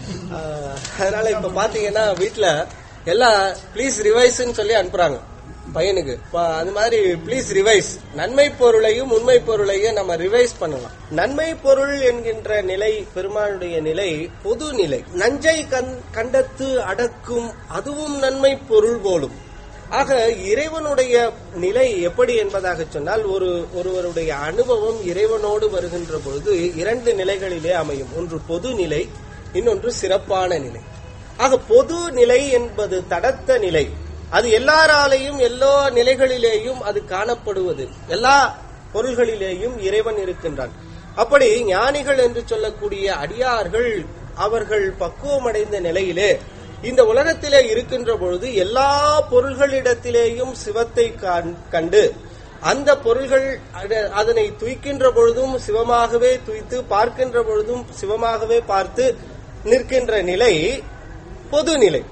ஆஹ், அதனால இப்ப பாத்தீங்கன்னா வீட்ல எல்லாம் ப்ளீஸ் ரிவைஸ்ன்னு சொல்லி அனுப்புறாங்க பையனுக்கு இப்ப அது மாதிரி ப்ளீஸ் ரிவைஸ் நன்மை பொருளையும் உண்மை பொருளையும் நம்ம ரிவைஸ் பண்ணலாம் நன்மை பொருள் என்கின்ற நிலை பெருமானுடைய நிலை பொது நிலை நஞ்சை கண் கண்டத்து அடக்கும் அதுவும் நன்மை பொருள் போலும் ஆக இறைவனுடைய நிலை எப்படி என்பதாக சொன்னால் ஒரு ஒருவருடைய அனுபவம் இறைவனோடு வருகின்ற பொழுது இரண்டு நிலைகளிலே அமையும் ஒன்று பொது நிலை இன்னொன்று சிறப்பான நிலை ஆக பொது நிலை என்பது தடத்த நிலை அது எல்லாராலையும் எல்லா நிலைகளிலேயும் அது காணப்படுவது எல்லா பொருள்களிலேயும் இறைவன் இருக்கின்றான் அப்படி ஞானிகள் என்று சொல்லக்கூடிய அடியார்கள் அவர்கள் பக்குவமடைந்த நிலையிலே இந்த உலகத்திலே இருக்கின்ற பொழுது எல்லா பொருள்களிடத்திலேயும் சிவத்தை காண்- கண்டு அந்த பொருள்கள் அத- அதனை துய்க்கின்ற பொழுதும் சிவமாகவே துய்த்து பார்க்கின்ற பொழுதும் சிவமாகவே பார்த்து நிற்கின்ற நிலை பொது நிலை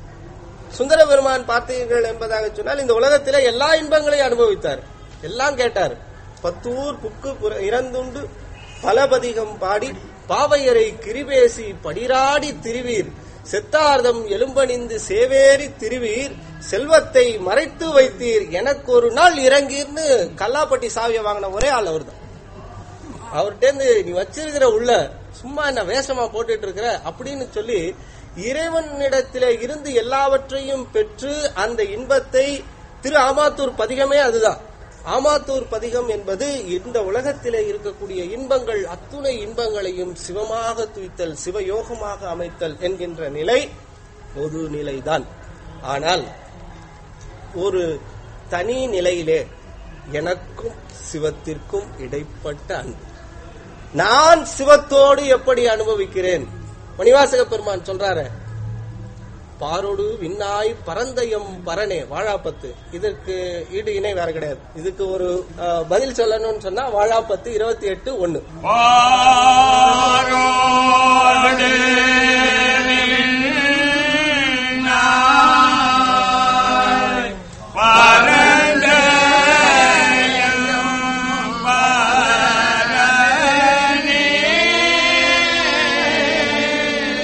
சுந்தர பெருமான் பார்த்தீர்கள் என்பதாக சொன்னால் இந்த உலகத்திலே எல்லா இன்பங்களையும் அனுபவித்தார் எல்லாம் கேட்டார் பத்தூர் புக்கு புற- இறந்துண்டு பலபதிகம் பாடி பாவையரை கிரிபேசி படிராடி திரிவீர் செத்தார்தம் எலும்பணிந்து சேவேரி திரிவீர் செல்வத்தை மறைத்து வைத்தீர் எனக்கு ஒரு நாள் இறங்கீர்னு கல்லாப்பட்டி சாவியை வாங்கின ஒரே ஆள் அவர்தான் அவர்கிட்ட நீ வச்சிருக்கிற உள்ள சும்மா என்ன வேஷமா போட்டுட்டு இருக்கிற அப்படின்னு சொல்லி இறைவனிடத்திலே இருந்து எல்லாவற்றையும் பெற்று அந்த இன்பத்தை திரு ஆமாத்தூர் பதிகமே அதுதான் ஆமாத்தூர் பதிகம் என்பது இந்த உலகத்திலே இருக்கக்கூடிய இன்பங்கள் அத்துணை இன்பங்களையும் சிவமாக துய்த்தல் சிவயோகமாக அமைத்தல் என்கின்ற நிலை ஒரு நிலைதான் ஆனால் ஒரு தனி நிலையிலே எனக்கும் சிவத்திற்கும் இடைப்பட்ட அன்பு நான் சிவத்தோடு எப்படி அனுபவிக்கிறேன் மணிவாசக பெருமான் சொல்றாரு பாரோடு விண்ணாய் பரந்தயம் பரனே வாழாப்பத்து இதற்கு ஈடு இணை வேற கிடையாது இதுக்கு ஒரு அஹ், பதில் சொல்லணும்னு சொன்னா வாழாப்பத்து இருபத்தி எட்டு ஒன்னு பாரோடு நின்னாய் பரந்த பரணி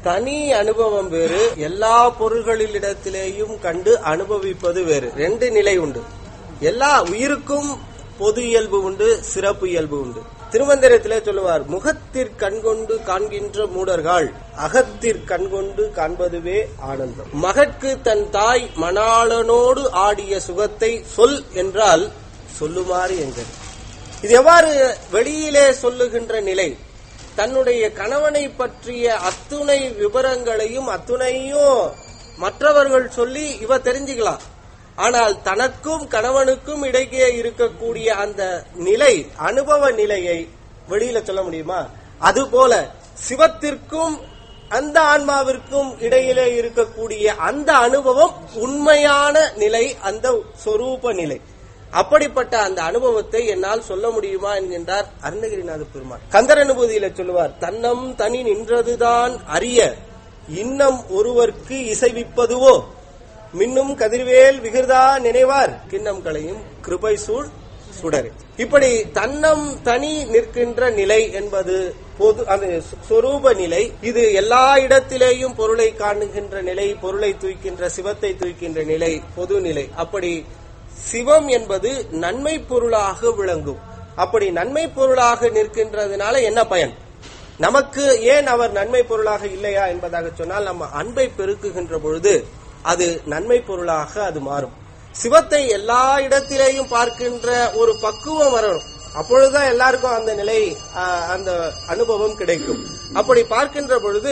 தனி அனுபவம் வேறு எல்லா பொருள்களிடத்திலேயும் கண்டு அனுபவிப்பது வேறு ரெண்டு நிலை உண்டு எல்லா உயிருக்கும் பொது இயல்பு உண்டு சிறப்பு இயல்பு உண்டு திருமந்திரத்திலே சொல்லுவார் முகத்திற் கண்கொண்டு காண்கின்ற மூடர்கள் அகத்திற் கண்கொண்டு காண்பதுவே ஆனந்தம் மகற்கு தன் தாய் மணாளனோடு ஆடிய சுகத்தை சொல் என்றால் சொல்லுமாறு எங்கள் இது எவ்வாறு வெளியிலே சொல்லுகின்ற நிலை தன்னுடைய கணவனை பற்றிய அத்துணை விவரங்களையும் அத்துணையும் மற்றவர்கள் சொல்லி இவ தெரிஞ்சுக்கலாம் ஆனால் தனக்கும் கணவனுக்கும் இடையே இருக்கக்கூடிய அந்த நிலை அனுபவ நிலையை வெளியில சொல்ல முடியுமா அதுபோல சிவத்திற்கும் அந்த ஆன்மாவிற்கும் இடையிலே இருக்கக்கூடிய அந்த அனுபவம் உண்மையான நிலை அந்த சொரூப நிலை அப்படிப்பட்ட அந்த அனுபவத்தை என்னால் சொல்ல முடியுமா என்கின்றார் அருணகிரிநாத பெருமாள் கந்தர் அனுபூதியில சொல்லுவார் தன்னம் தனி நின்றதுதான் அறிய இன்னம் ஒருவர்க்கு இசைவிப்பதுவோ மின்னும் கதிர்வேல் விகிர்தா நினைவார் கிண்ணம் களையும் கிருபை சூழ் சுடரு இப்படி தன்னம் தனி நிற்கின்ற நிலை என்பது பொது அது சொ- சொரூப நிலை இது எல்லா இடத்திலேயும் பொருளை காணுகின்ற நிலை பொருளை தூய்க்கின்ற சிவத்தை தூய்க்கின்ற நிலை பொது நிலை அப்படி சிவம் என்பது நன்மை பொருளாக விளங்கும் அப்படி நன்மை பொருளாக நிற்கின்றதுனால என்ன பயன் நமக்கு ஏன் அவர் நன்மை பொருளாக இல்லையா என்பதாக சொன்னால் நம்ம அன்பை பெருக்குகின்ற பொழுது அது நன்மை பொருளாக அது மாறும் சிவத்தை எல்லா இடத்திலேயும் பார்க்கின்ற ஒரு பக்குவம் வரணும் அப்பொழுதுதான் எல்லாருக்கும் அந்த நிலை ஆ, அந்த அனுபவம் கிடைக்கும் அப்படி பார்க்கின்ற பொழுது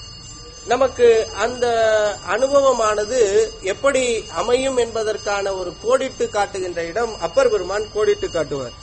நமக்கு அந்த அனுபவமானது எப்படி அமையும் என்பதற்கான ஒரு கோடிட்டு காட்டுகின்ற இடம் அப்பர் பெருமான் கோடிட்டு காட்டுவார்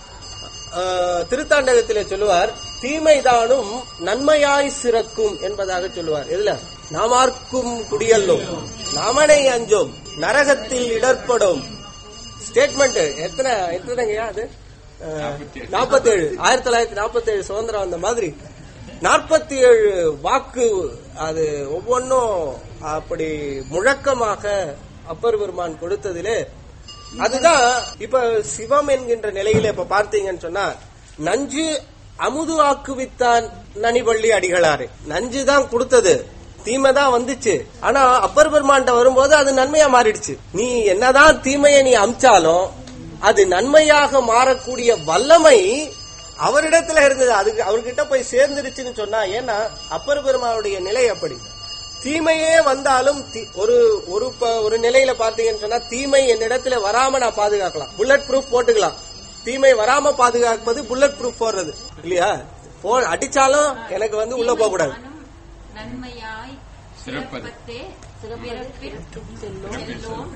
ஆஹ், திருத்தாண்டகத்திலே சொல்லுவார் தீமைதானும் நன்மையாய் சிறக்கும் என்பதாக சொல்லுவார் எதுல நாமார்க்கும் குடியல்லோம் நாமனை அஞ்சோம் நரகத்தில் இடர்படும் ஸ்டேட்மெண்ட் எத்தனை எத்தனைங்கய்யா அது நாற்பத்தி ஏழு ஆயிரத்தி தொள்ளாயிரத்தி நாற்பத்தி ஏழு சுதந்திரம் வந்த மாதிரி நாற்பத்தி ஏழு வாக்கு அது ஒவ்வொன்றும் அப்படி முழக்கமாக அப்பர் பெருமான் கொடுத்ததிலே அதுதான் இப்ப சிவம் என்கின்ற நிலையில இப்ப பார்த்தீங்கன்னு சொன்னா நஞ்சு அமுது ஆக்குவித்தான் நனிவள்ளி அடிகளாரு நஞ்சு தான் கொடுத்தது தீமை தான் வந்துச்சு ஆனா அப்பர் பெருமான்ட்ட வரும்போது அது நன்மையா மாறிடுச்சு நீ என்னதான் தீமையை நீ அமிச்சாலும் அது நன்மையாக மாறக்கூடிய வல்லமை அவரிடத்துல இருந்தது அதுக்கு அவர்கிட்ட போய் சேர்ந்துருச்சுன்னு சொன்னா ஏன்னா அப்பர் பெருமானுடைய நிலை அப்படி தீமையே வந்தாலும் தி- ஒரு ஒரு ப- ஒரு நிலையில பாத்தீங்கன்னு சொன்னா தீமை என்னிடத்துல வராம நான் பாதுகாக்கலாம் புல்லட் ப்ரூஃப் போட்டுக்கலாம் தீமை வராம பாதுகாப்பது புல்லட் ப்ரூஃப் போடுறது இல்லையா போ அடிச்சாலும் எனக்கு வந்து உள்ள போக கூடாது நன்மையாய் சிறப்பது. சிறப்பத்தே சிறப்பிறப்பில் செல்லும் செல்லோம்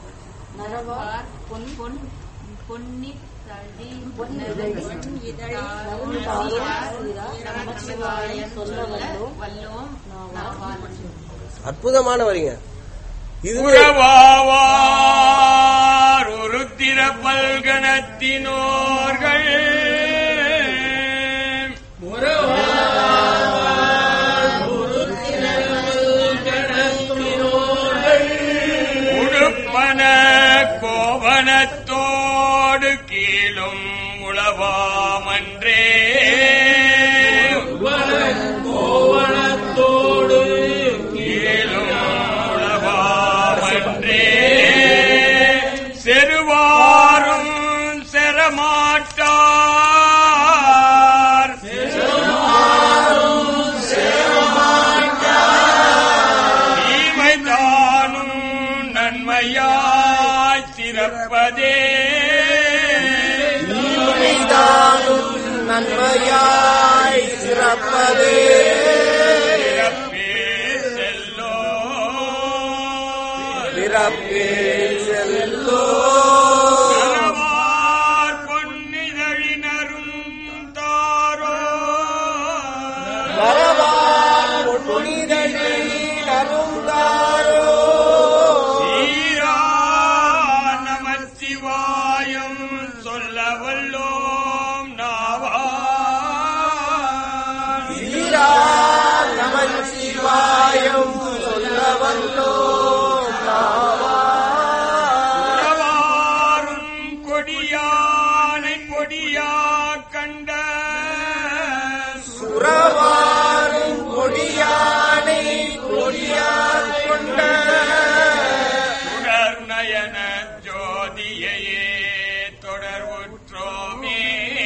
நரவார் பொன் பொன் பொன்னி தழி பொன் இதழி நறுந்தாரோர் சீரா நமச்சிவாயம் சொல்ல வல்லோம் வல்லோம் நாவால் அற்புதமான வரிங்க இது உறவாவார் உருத்திர பல்கணத்தினோர்கள் உடுப்பன கோவணத்தோடு கீழும் உளவாமன்றே கீழும் உளவாமன்றே செருவாரும் செரமாட்டார் தீமைதானும் நன்மையாய் சிறப்பதே தீமைதானும் நன்மையாய் சிறப்பதே சிறப்பே செல்லோ பிறப்பே செல்லோ நரவார் பொன்னிதழினரும் தாரோ வரவார் புனிதனில் அருந்தாரோ சீரா நமச்சிவாயம் சொல்ல வல்லோம் நாவா ஈரா நமச்சிவாயம் சொல்ல வல்லோம் நாவா. உறவாரும் கொடியானை கொடியா கண்ட சுரவாரும் கொடியானை தொடர் உற்றோமே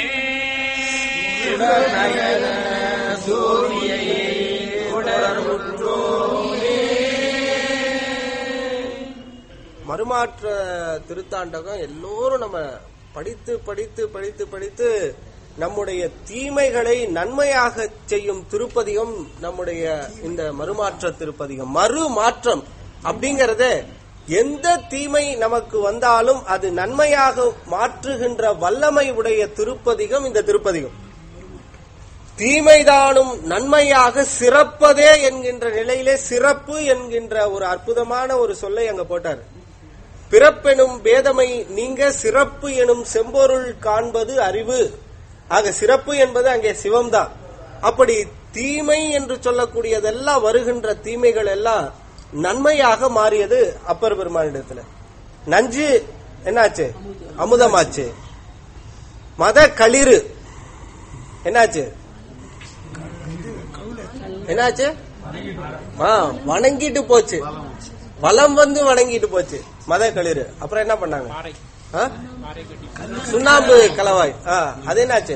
நயன சூரியை மறுமாற்ற திருத்தாண்டகம் எல்லோரும் நம்ம படித்து படித்து படித்து படித்து நம்முடைய தீமைகளை நன்மையாக செய்யும் திருப்பதிகம் நம்முடைய இந்த மறுமாற்ற திருப்பதிகம் மறு மாற்றம் அப்படிங்கறது எந்த தீமை நமக்கு வந்தாலும் அது நன்மையாக மாற்றுகின்ற வல்லமை உடைய திருப்பதிகம் இந்த திருப்பதிகம் தீமைதானும் நன்மையாக சிறப்பதே என்கின்ற நிலையிலே சிறப்பு என்கின்ற ஒரு அற்புதமான ஒரு சொல்லை அங்க போட்டார் பிறப்பெனும் பேதமை நீங்க சிறப்பு எனும் செம்பொருள் காண்பது அறிவு ஆக சிறப்பு என்பது அங்கே சிவம்தான் அப்படி தீமை என்று சொல்லக்கூடியதெல்லாம் வருகின்ற தீமைகள் எல்லாம் நன்மையாக மாறியது அப்பர் பெருமானிடத்துல நஞ்சு என்னாச்சு அமுதமாச்சு மத களிறு என்னாச்சு என்னாச்சு ஆ, வணங்கிட்டு போச்சு வலம் வந்து வணங்கிட்டு போச்சு மத களிறு அப்புறம் என்ன பண்ணாங்க ஆ? சுண்ணாம்பு கலவாய் ஆ, அது என்னாச்சு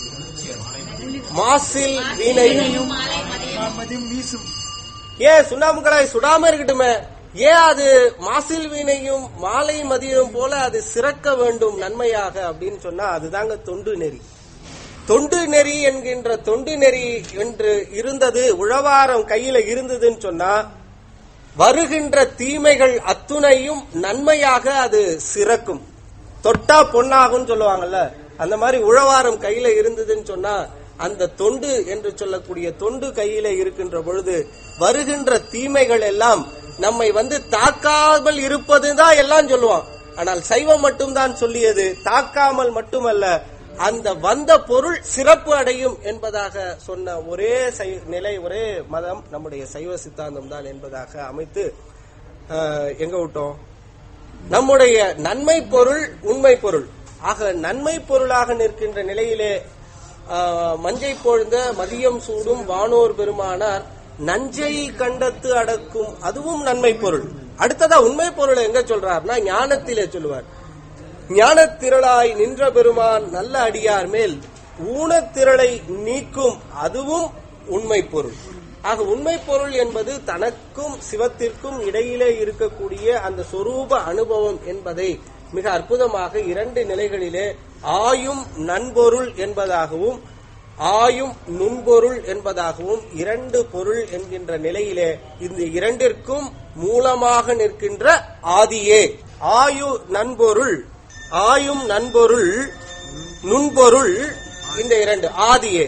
மாசில் வீணையும் ஏன் சுண்ணாம்பு கலவாய் சுடாம இருக்கட்டுமே ஏன் அது மாசில் வீணையும் மாலை மதியம் போல அது சிறக்க வேண்டும் நன்மையாக அப்படின்னு சொன்னா அதுதாங்க தொண்டு நெறி தொண்டு நெறி என்கின்ற தொண்டு நெறி என்று இருந்தது உழவாரம் கையில இருந்ததுன்னு சொன்னா வருகின்ற தீமைகள் அத்துணையும் நன்மையாக அது சிறக்கும் தொட்டா பொன்னாகும் சொல்லுவாங்கல்ல அந்த மாதிரி உழவாரம் கையில இருந்ததுன்னு சொன்னா அந்த தொண்டு என்று சொல்லக்கூடிய தொண்டு கையில இருக்கின்ற பொழுது வருகின்ற தீமைகள் எல்லாம் நம்மை வந்து தாக்காமல் இருப்பதுதான் எல்லாம் சொல்லுவான் ஆனால் சைவம் மட்டும்தான் சொல்லியது தாக்காமல் மட்டுமல்ல அந்த வந்த பொருள் சிறப்பு அடையும் என்பதாக சொன்ன ஒரே சை- நிலை ஒரே மதம் நம்முடைய சைவ சித்தாந்தம் தான் என்பதாக அமைத்து ஆஹ், எங்க விட்டோம் நம்முடைய நன்மை பொருள் உண்மை பொருள் ஆக நன்மை பொருளாக நிற்கின்ற நிலையிலே ஆஹ், மஞ்சை பொழுந்த மதியம் சூடும் வானோர் பெருமானார் நஞ்சை கண்டத்து அடக்கும் அதுவும் நன்மை பொருள் அடுத்ததா உண்மை பொருளை எங்க சொல்றாருன்னா ஞானத்திலே சொல்லுவார் ஞானத்திரளாய் நின்ற பெருமான் நல்ல அடியார் மேல் ஊனத்திரளை நீக்கும் அதுவும் உண்மை பொருள் ஆக உண்மை பொருள் என்பது தனக்கும் சிவத்திற்கும் இடையிலே இருக்கக்கூடிய அந்த சொரூப அனுபவம் என்பதை மிக அற்புதமாக இரண்டு நிலைகளிலே ஆயும் நன்பொருள் என்பதாகவும் ஆயும் நுண்பொருள் என்பதாகவும் இரண்டு பொருள் என்கின்ற நிலையிலே இந்த இரண்டிற்கும் மூலமாக நிற்கின்ற ஆதியே ஆயு நன்பொருள் ஆயும் நன்பொருள் நுண்பொருள் இந்த இரண்டு ஆதியே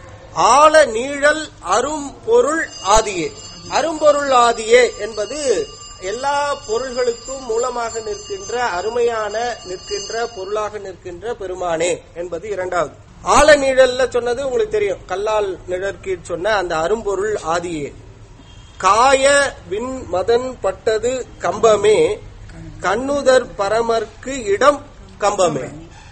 ஆழ நீழல் அரும்பொருள் ஆதியே அரும்பொருள் ஆதியே என்பது எல்லா பொருள்களுக்கும் மூலமாக நிற்கின்ற அருமையான நிற்கின்ற பொருளாக நிற்கின்ற பெருமானே என்பது இரண்டாவது ஆழ நீழல்ல சொன்னது உங்களுக்கு தெரியும் கல்லால் நிழற்கீழ் சொன்ன அந்த அரும்பொருள் ஆதியே காய விண் மதன் பட்டது கம்பமே கண்ணுதர் பரமர்க்கு இடம் கம்பமே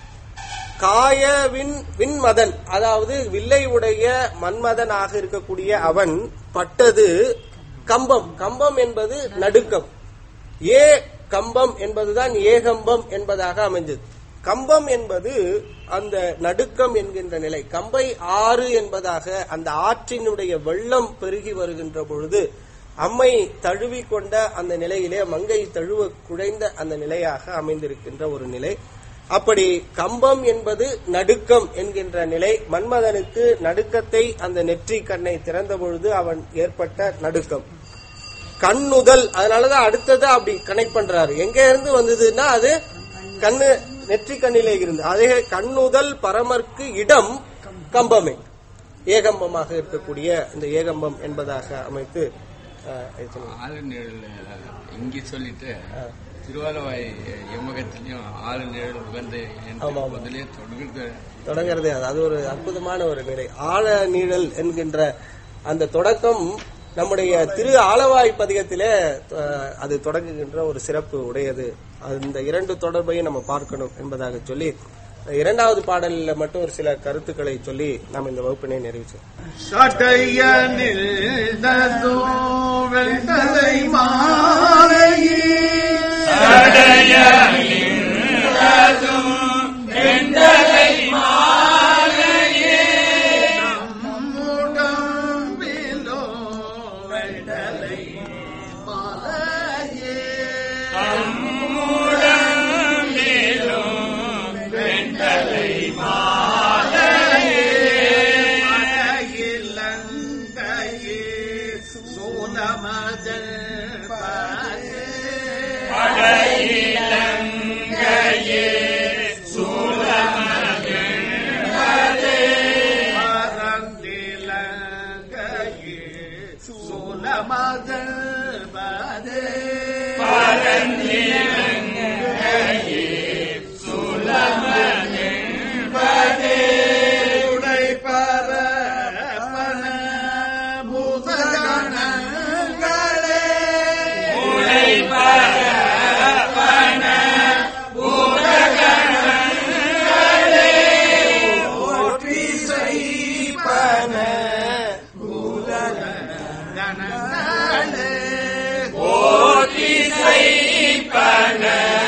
காய விண் விண்மதன் அதாவது வில்லை உடைய மன்மதனாக இருக்கக்கூடிய அவன் பட்டது கம்பம் கம்பம் என்பது நடுக்கம் ஏ கம்பம் என்பதுதான் ஏகம்பம் என்பதாக அமைஞ்சது கம்பம் என்பது அந்த நடுக்கம் என்கின்ற நிலை கம்பை ஆறு என்பதாக அந்த ஆற்றினுடைய வெள்ளம் பெருகி வருகின்ற பொழுது அம்மை தழுவி கொண்ட அந்த நிலையிலே மங்கை தழுவ குழைந்த அந்த நிலையாக அமைந்திருக்கின்ற ஒரு நிலை அப்படி கம்பம் என்பது நடுக்கம் என்கின்ற நிலை மன்மதனுக்கு நடுக்கத்தை அந்த நெற்றி கண்ணை திறந்த பொழுது அவன் ஏற்பட்ட நடுக்கம் கண்ணுதல் அதனாலதான் அடுத்தது அப்படி கனெக்ட் பண்றாரு எங்க இருந்து வந்ததுன்னா அது கண்ணு நெற்றி கண்ணிலே இருந்து அதே கண்ணுதல் பரமர்க்கு இடம் கம்பமே ஏகம்பமாக இருக்கக்கூடிய இந்த ஏகம்பம் என்பதாக அமைத்து அஹ், இது சொல்லுங்க. ஆளு நிழல் இங்க சொல்லிட்டு திருவாரவாய் எம்மகத்திலையும் ஆளு நிழல் உகந்து ஆமா, ஆமா. முதலே தொடங்குறது தொடங்குறதே அது அது ஒரு அற்புதமான ஒரு நிலை ஆழ நீழல் என்கின்ற அந்த தொடக்கம் நம்முடைய திரு ஆலவாய் பதிகத்திலே அஹ், அது தொடங்குகின்ற ஒரு சிறப்பு உடையது அந்த இரண்டு தொடர்பையும் நம்ம பார்க்கணும் என்பதாக சொல்லி இரண்டாவது பாடலில் மட்டும் ஒரு சில கருத்துக்களை சொல்லி நாம் இந்த வகுப்பினை நிறைவேற்றோம் சடையனில் நதோ வெண்தலை மாலையே செல்வதே உடை பரப்பன பூதகணங்களே போற்றி செய்ப்பன கணங்களே போற்றி செய்ப்பன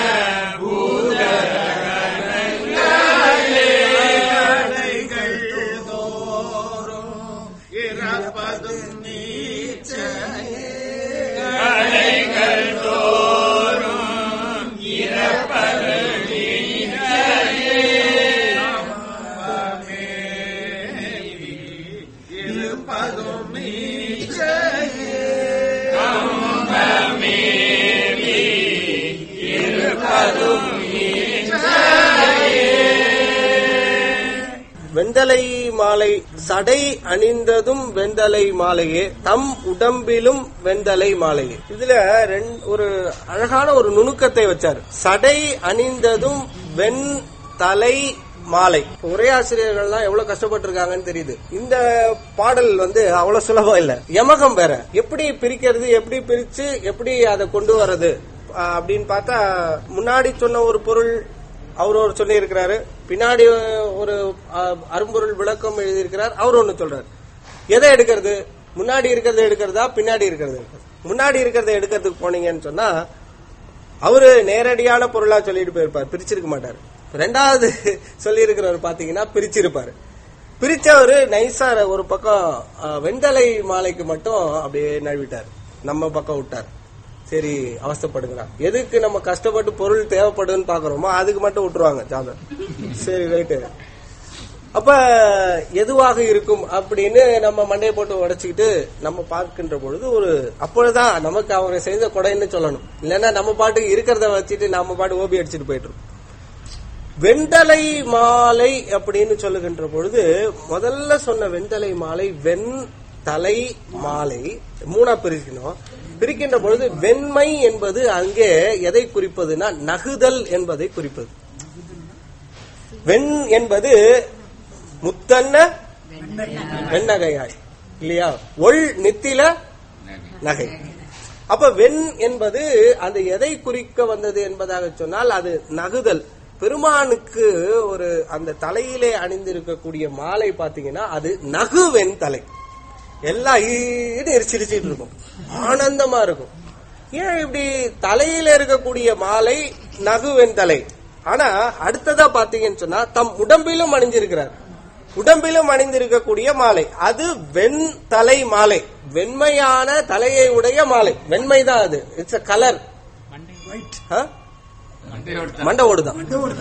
கடைகள் தோறும் இறப்பதும் நீச்சையே கடைகள் தோறும் இறப்பது இருப்பதும் நீச்சையே இருப்பதும் வெந்தலை மாலை சடை அணிந்ததும் வெந்தலை மாலையே தம் உடம்பிலும் வெந்தலை மாலையே இதுல ரெண்- ஒரு அழகான ஒரு நுணுக்கத்தை வச்சார் சடை அணிந்ததும் வெண் தலை மாலை உரையாசிரியர்கள்லாம் எவ்வளவு கஷ்டப்பட்டிருக்காங்கன்னு தெரியுது இந்த பாடல் வந்து அவ்வளவு சுலபம் இல்ல யமகம் வேற எப்படி பிரிக்கிறது எப்படி பிரிச்சு எப்படி அதை கொண்டு வர்றது அஹ் அப்படின்னு பார்த்தா முன்னாடி சொன்ன ஒரு பொருள் அவர் ஒரு சொல்லி இருக்கிறாரு பின்னாடி ஒரு அஹ், அரும்பொருள் விளக்கம் எழுதியிருக்கிறார் அவர் ஒண்ணு சொல்றாரு எதை எடுக்கிறது முன்னாடி இருக்கிறத எடுக்கிறதா பின்னாடி இருக்கிறது எடுக்கிறது? முன்னாடி இருக்கிறத எடுக்கிறதுக்கு போனீங்கன்னு சொன்னா அவரு நேரடியான பொருளா சொல்லிட்டு போயிருப்பார் பிரிச்சிருக்க மாட்டார் ரெண்டாவது சொல்லி இருக்கிறவர் பாத்தீங்கன்னா பிரிச்சிருப்பாரு பிரிச்சவரு நைஸா ஒரு பக்கம் அஹ், வெண்தலை மாலைக்கு மட்டும் அப்படியே நழுவிட்டார் நம்ம பக்கம் விட்டார் சரி அவஸ்தைப்படுங்கிறான் எதுக்கு நம்ம கஷ்டப்பட்டு பொருள் தேவைப்படுதுன்னு பாக்குறோமோ அதுக்கு மட்டும் விட்டுருவாங்க ஜாதர் சரி ரைட்டு அப்ப எதுவாக இருக்கும் அப்படின்னு நம்ம மண்டையை போட்டு உடைச்சுக்கிட்டு நம்ம பார்க்கின்ற பொழுது ஒரு அப்பொழுதுதான் நமக்கு அவங்க செய்த கொடைன்னு சொல்லணும் இல்லைன்னா நம்ம பாட்டுக்கு இருக்கிறத வச்சுட்டு நம்ம பாட்டு ஓபி அடிச்சுட்டு போயிட்டு இருக்கோம். வெண்தலை மாலை அப்படின்னு சொல்லுகின்ற பொழுது முதல்ல சொன்ன வெண்தலை மாலை வெண் தலை மாலை மூணா பிரிக்கணும் பிரிக்கின்ற பொழுது வெண்மை என்பது அங்கே எதை குறிப்பதுன்னா நகுதல் என்பதை குறிப்பது வெண் என்பது முத்தன்ன வெண்ணகையாய் இல்லையா ஒள் நித்தில நகை அப்ப வெண் என்பது அந்த எதை குறிக்க வந்தது என்பதாக சொன்னால் அது நகுதல் பெருமானுக்கு ஒரு அந்த தலையிலே அணிந்திருக்கக்கூடிய மாலை பாத்தீங்கன்னா அது நகு வெண் தலை எல்லாம் ஈடு சிரிச்சிட்டு இருக்கும் ஆனந்தமா இருக்கும் ஏன் இப்படி தலையில இருக்கக்கூடிய மாலை நகு வெண் தலை ஆனா அடுத்ததா பாத்தீங்கன்னு சொன்னா தம் உடம்பிலும் அணிஞ்சிருக்கிறார் உடம்பிலும் அணிந்திருக்கக்கூடிய மாலை அது வெண் தலை மாலை வெண்மையான தலையை உடைய மாலை வெண்மைதான் அது இட்ஸ் அ கலர் மண்டையோட மண்டை ஓடுதான்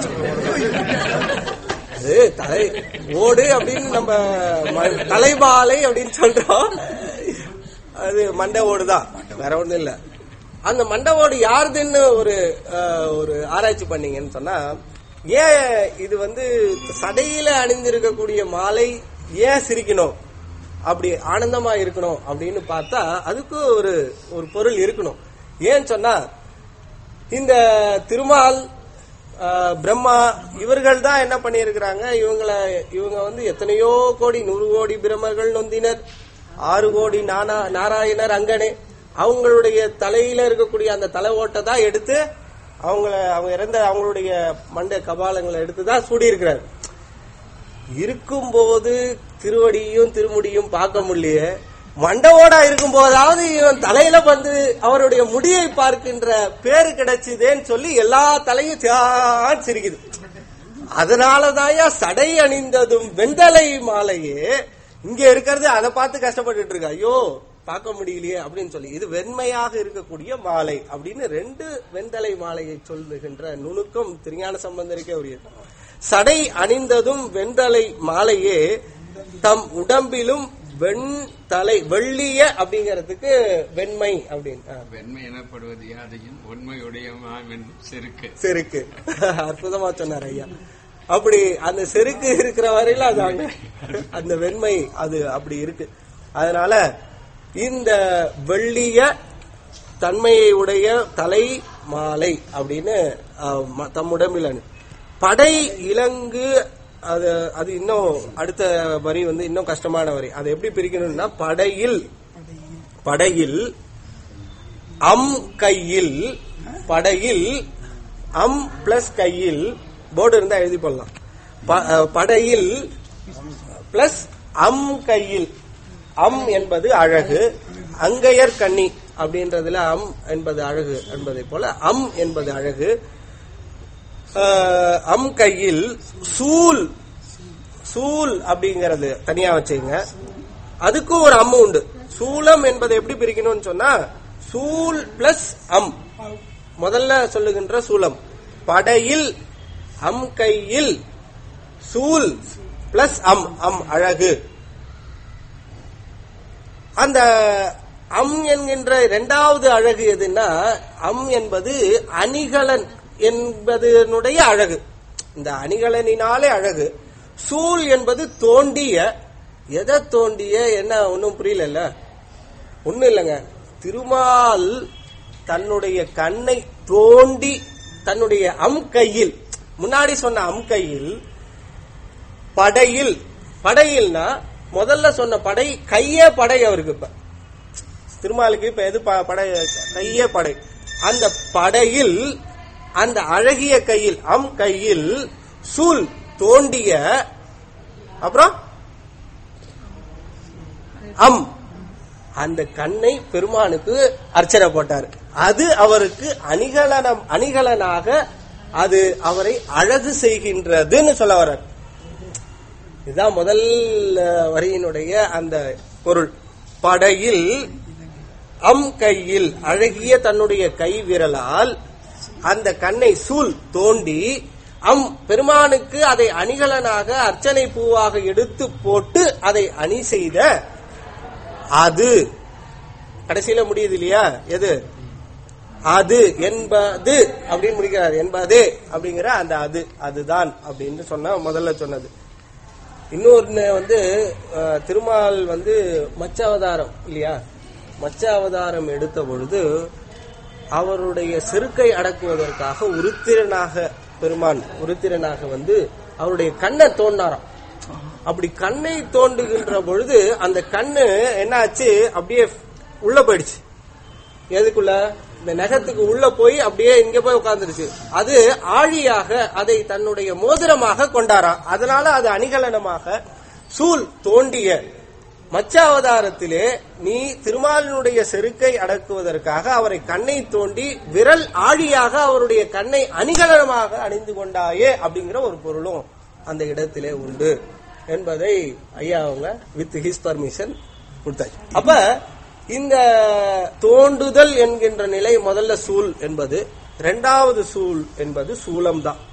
அது தலை ஓடு அப்படின்னு நம்ம ம- தலைமாலை அப்படின்னு சொல்றோம் அது மண்டை ஓடுதான் வேற ஒண்ணும் இல்ல அந்த மண்டை ஓடு யாருதுன்னு ஒரு அஹ், ஒரு ஆராய்ச்சி பண்ணீங்கன்னு சொன்னா ஏன் இது வந்து சடையில அணிந்திருக்கக்கூடிய மாலை ஏன் சிரிக்கணும் அப்படி ஆனந்தமா இருக்கணும் அப்படின்னு பார்த்தா அதுக்கு ஒரு ஒரு பொருள் இருக்கணும் ஏன்னு சொன்னா இந்த திருமால் ஆஹ், பிரம்மா இவர்கள் தான் என்ன பண்ணியிருக்கிறாங்க இவங்கள இவங்க வந்து எத்தனையோ கோடி நூறு கோடி பிரம்மர்கள் நொந்தினர் ஆறு கோடி நானா நாராயணர் அங்கனே அவங்களுடைய தலையில இருக்கக்கூடிய அந்த தலை ஓட்டை தான் எடுத்து அவங்கள அவங்க இறந்த அவங்களுடைய மண்டை கபாலங்களை எடுத்து தான் சூடி இருக்கிறார் இருக்கும்போது திருவடியும் திருமுடியும் பார்க்க முடியல மண்டவோடா இருக்கும் போதாவது இவன் தலையில வந்து அவருடைய முடியை பார்க்கின்ற பேரு கிடைச்சுதேன்னு சொல்லி எல்லா தலையும் தியான் சிரிக்குது அதனாலதாயா சடை அணிந்ததும் வெண்தலை மாலையே இங்க இருக்கிறது அதை பார்த்து கஷ்டப்பட்டுட்டு இருக்கு ஐயோ பார்க்க முடியலையே அப்படின்னு சொல்லி இது வெண்மையாக இருக்கக்கூடிய மாலை அப்படின்னு ரெண்டு வெண்தலை மாலையை சொல்லுகின்ற நுணுக்கம் திருஞான சம்பந்தருக்கே உரியது சடை அணிந்ததும் வெண்தலை மாலையே தம் உடம்பிலும் வெண் தலை வெள்ளிய அப்படிங்கறதுக்கு வெண்மை அப்படின்னு ஆ. வெண்மை எனப்படுவது யாரையும் உண்மையுடையமாம் என்று செருக்கு செருக்கு அற்புதமா சொன்னார் ஐயா அப்படி அந்த செருக்கு இருக்கிற வரையில அது அங்க அந்த வெண்மை அது அப்படி இருக்கு அதனால இந்த வெள்ளிய தன்மையை உடைய தலை மாலை அப்படின்னு அஹ், ம- தம்முடம்பில் அணி. படை இலங்கு அது அது இன்னும் அடுத்த வரி வந்து இன்னும் கஷ்டமான வரி அதை எப்படி பிரிக்கணும்னா படையில் படையில் அம் கையில் படையில் அம் பிளஸ் கையில் போர்டு இருந்தா எழுதி போடலாம் ப- அஹ், படையில் பிளஸ் அம் கையில் அம் என்பது அழகு அங்கையர் கண்ணி அப்படின்றதுல அம் என்பது அழகு என்பதை போல அம் என்பது அழகு அஹ், அம் கையில் சூல் சூல் அப்படிங்கறது தனியா வச்சுங்க அதுக்கும் ஒரு அம்மு உண்டு சூலம் என்பதை எப்படி பிரிக்கணும்னு சொன்னா சூல் பிளஸ் அம் முதல்ல சொல்லுகின்ற சூலம் படையில் அம் கையில் சூல் பிளஸ் அம் அம் அழகு அந்த அம் என்கின்ற இரண்டாவது அழகு எதுன்னா அம் என்பது அணிகலன் என்பதனுடைய அழகு இந்த அணிகலனினாலே அழகு சூல் என்பது தோண்டிய எதை தோண்டிய என்ன ஒன்னும் புரியல ஒண்ணும் இல்லைங்க திருமால் தன்னுடைய கண்ணை தோண்டி தன்னுடைய அம் கையில் முன்னாடி சொன்ன அம் கையில் படையில் படையில்னா முதல்ல சொன்ன படை கையே படை அவருக்கு இப்ப திருமாலுக்கு இப்ப எது ப- படை கையே படை அந்த படையில் அந்த அழகிய கையில் அம் கையில் சூல் தோண்டிய அப்புறம் அம் அந்த கண்ணை பெருமானுக்கு அர்ச்சனை போட்டார் அது அவருக்கு அணிகலனம் அணிகலனாக அது அவரை அழகு செய்கின்றதுன்னு சொல்ல வர்றார் இதுதான் முதல் அஹ், வரியினுடைய அந்த பொருள் படையில் அம் கையில் அழகிய தன்னுடைய கை விரலால் அந்த கண்ணை சூல் தோண்டி அம் பெருமானுக்கு அதை அணிகலனாக அர்ச்சனை பூவாக எடுத்து போட்டு அதை அணி செய்த அது கடைசியில முடியுது இல்லையா எது அது என்பது அப்படின்னு முடிக்கிறார் என்பதே அப்படிங்கிற அந்த அது அதுதான் அப்படின்னு சொன்ன முதல்ல சொன்னது இன்னொன்னு வந்து அஹ், திருமால் வந்து மச்ச அவதாரம் இல்லையா மச்ச அவதாரம் எடுத்த பொழுது அவருடைய செருக்கை அடக்குவதற்காக உருத்திரனாக பெருமான் உருத்திரனாக வந்து அவருடைய கண்ணை தோண்டாராம் அப்படி கண்ணை தோண்டுகின்ற பொழுது அந்த கண்ணு என்னாச்சு அப்படியே உள்ள போயிடுச்சு எதுக்குள்ள இந்த நகத்துக்கு உள்ள போய் அப்படியே இங்க போய் உட்கார்ந்துருச்சு அது ஆழியாக அதை தன்னுடைய மோதிரமாக கொண்டாராம் அதனால அது அணிகலனமாக சூல் தோண்டிய மச்ச அவதாரத்திலே நீ திருமாலினுடைய செருக்கை அடக்குவதற்காக அவரை கண்ணை தோண்டி விரல் ஆழியாக அவருடைய கண்ணை அணிகலனமாக அணிந்து கொண்டாயே அப்படிங்கிற ஒரு பொருளும் அந்த இடத்திலே உண்டு என்பதை ஐயா அவங்க வித் ஹிஸ் பர்மிஷன் கொடுத்தாச்சு அப்ப இந்த தோண்டுதல் என்கின்ற நிலை முதல்ல சூல் என்பது இரண்டாவது சூல் என்பது சூலம்தான்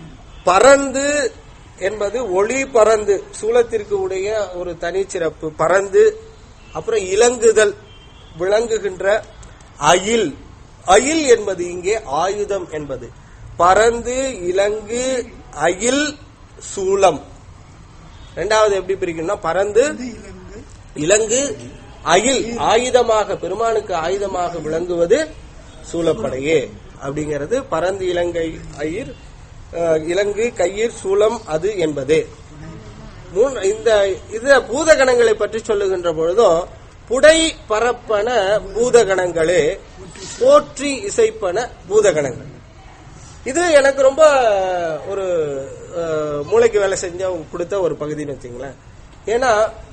பறந்து என்பது ஒளி பறந்து சூலத்திற்கு உடைய ஒரு தனிச்சிறப்பு பறந்து அப்புறம் இலங்குதல் விளங்குகின்ற அயில் அயில் என்பது இங்கே ஆயுதம் என்பது பறந்து இலங்கு அயில் சூலம் ரெண்டாவது எப்படி பிரிக்கணும்னா பறந்து இலங்கு அயில் ஆயுதமாக பெருமானுக்கு ஆயுதமாக விளங்குவது சூலப்படையே அப்படிங்கிறது பரந்து இலங்கை அயிர் அஹ், இலங்கு கையிர் சூலம் அது என்பதே மூன் இந்த இது பூதகணங்களை பற்றி சொல்லுகின்ற பொழுதும் புடை பரப்பன பூதகணங்களே போற்றி இசைப்பன பூதகணங்கள் இது எனக்கு ரொம்ப ஒரு அஹ், மூளைக்கு வேலை செஞ்ச கொடுத்த ஒரு பகுதின்னு வச்சுங்களேன் ஏன்னா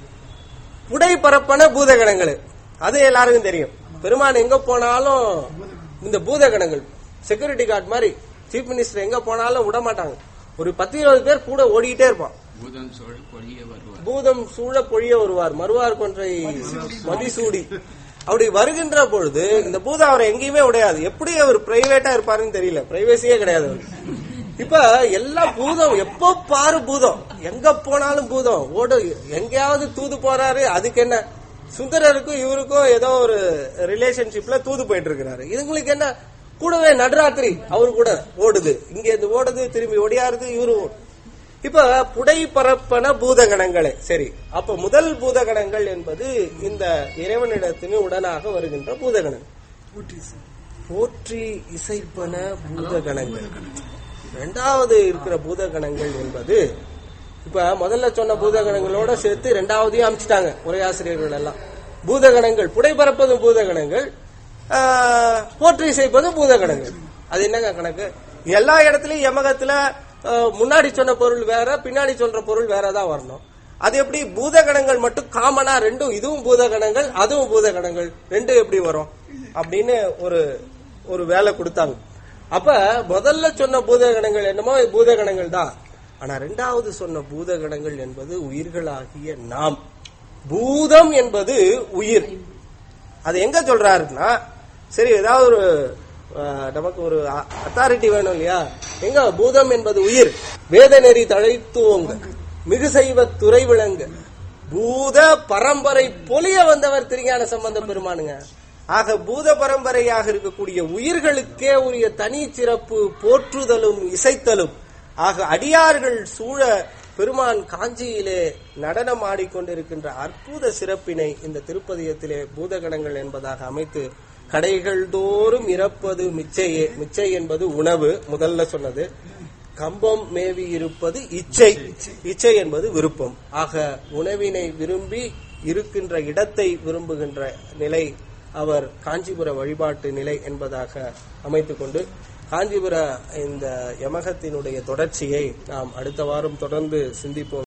புடை பரப்பன பூதகணங்கள் அது எல்லாருக்கும் தெரியும் பெருமான் எங்க போனாலும் இந்த பூதகணங்கள் செக்யூரிட்டி கார்டு மாதிரி சீஃப் மினிஸ்டர் எங்க போனாலும் விட மாட்டாங்க ஒரு பத்து இருபது பேர் கூட ஓடிக்கிட்டே இருப்பான் பூதம் சோழ கொடிய வருவார் பூதம் சூழ பொழிய வருவார் மறுவார் கொன்றை மதிசூடி அப்படி வருகின்ற பொழுது இந்த பூதம் அவரை எங்கேயுமே உடையாது எப்படி அவர் பிரைவேட்டா இருப்பாருன்னு தெரியல பிரைவேசியே கிடையாது அவருக்கு இப்ப எல்லா பூதம் எப்போ பாரு பூதம் எங்க போனாலும் பூதம் ஓடு எங்கேயாவது தூது போறாரு அதுக்கு என்ன சுந்தரருக்கும் இவருக்கும் ஏதோ ஒரு ரிலேஷன்ஷிப்ல தூது போயிட்டு இருக்கிறாரு இதுங்களுக்கு என்ன கூடவே நடுராத்திரி அவரு கூட ஓடுது இங்க இருந்து ஓடுது திரும்பி ஒடியாருது இவரு ஓடு- இப்ப புடை பரப்பன பூதகணங்களே சரி அப்ப முதல் பூதகணங்கள் என்பது இந்த இறைவனிடத்தின் உடனாக வருகின்ற பூதகணங்கள் போற்றி இசைப்பன பூதகணங்கள் இரண்டாவது இருக்கிற பூதகணங்கள் என்பது இப்ப முதல்ல சொன்ன பூதகணங்களோட சேர்த்து ரெண்டாவதையும் அமைச்சிட்டாங்க உரையாசிரியர்கள் எல்லாம் பூதகணங்கள் புடை பரப்பதும் பூதகணங்கள் ஆஹ், போற்றி இசைப்பதும் பூதகணங்கள் அது என்னங்க கணக்கு எல்லா இடத்துலயும் எமகத்துல ஆஹ், முன்னாடி சொன்ன பொருள் வேற பின்னாடி சொல்ற பொருள் வேற தான் வரணும் அது எப்படி பூதகணங்கள் மட்டும் காமனா ரெண்டும் இதுவும் பூதகணங்கள் அதுவும் பூதகணங்கள் ரெண்டும் எப்படி வரும் அப்படின்னு ஒரு ஒரு வேலை கொடுத்தாங்க அப்ப முதல்ல சொன்ன பூதகணங்கள் என்னமோ இது பூதகணங்கள் தான் ஆனா ரெண்டாவது சொன்ன பூதகணங்கள் என்பது உயிர்களாகிய நாம் பூதம் என்பது உயிர் அது எங்க சொல்றாருன்னா சரி ஏதாவது ஒரு அஹ், நமக்கு ஒரு அத்தாரிட்டி வேணும் இல்லையா எங்க பூதம் என்பது உயிர் வேத நெறி தழைத்துவோங்க மிகு செய்வ துறை விளங்க பூத பரம்பரை பொலிய வந்தவர் திருஞான சம்பந்த பெருமானுங்க ஆக பூத பரம்பரையாக இருக்கக்கூடிய உயிர்களுக்கே உரிய தனி சிறப்பு போற்றுதலும் இசைத்தலும் ஆக அடியார்கள் சூழ பெருமான் காஞ்சியிலே நடனம் ஆடிக்கொண்டிருக்கின்ற அற்புத சிறப்பினை இந்த திருப்பதியத்திலே பூதகணங்கள் என்பதாக அமைத்து கடைகள் தோறும் இறப்பது மிச்சையே மிச்சை என்பது உணவு முதல்ல சொன்னது கம்பம் மேவி இருப்பது இச்சை இச்சை என்பது விருப்பம் ஆக உணவினை விரும்பி இருக்கின்ற இடத்தை விரும்புகின்ற நிலை அவர் காஞ்சிபுர வழிபாட்டு நிலை என்பதாக அமைத்துக் கொண்டு காஞ்சிபுர இந்த யமகத்தினுடைய தொடர்ச்சியை நாம் அடுத்த வாரம் தொடர்ந்து சிந்திப்போம்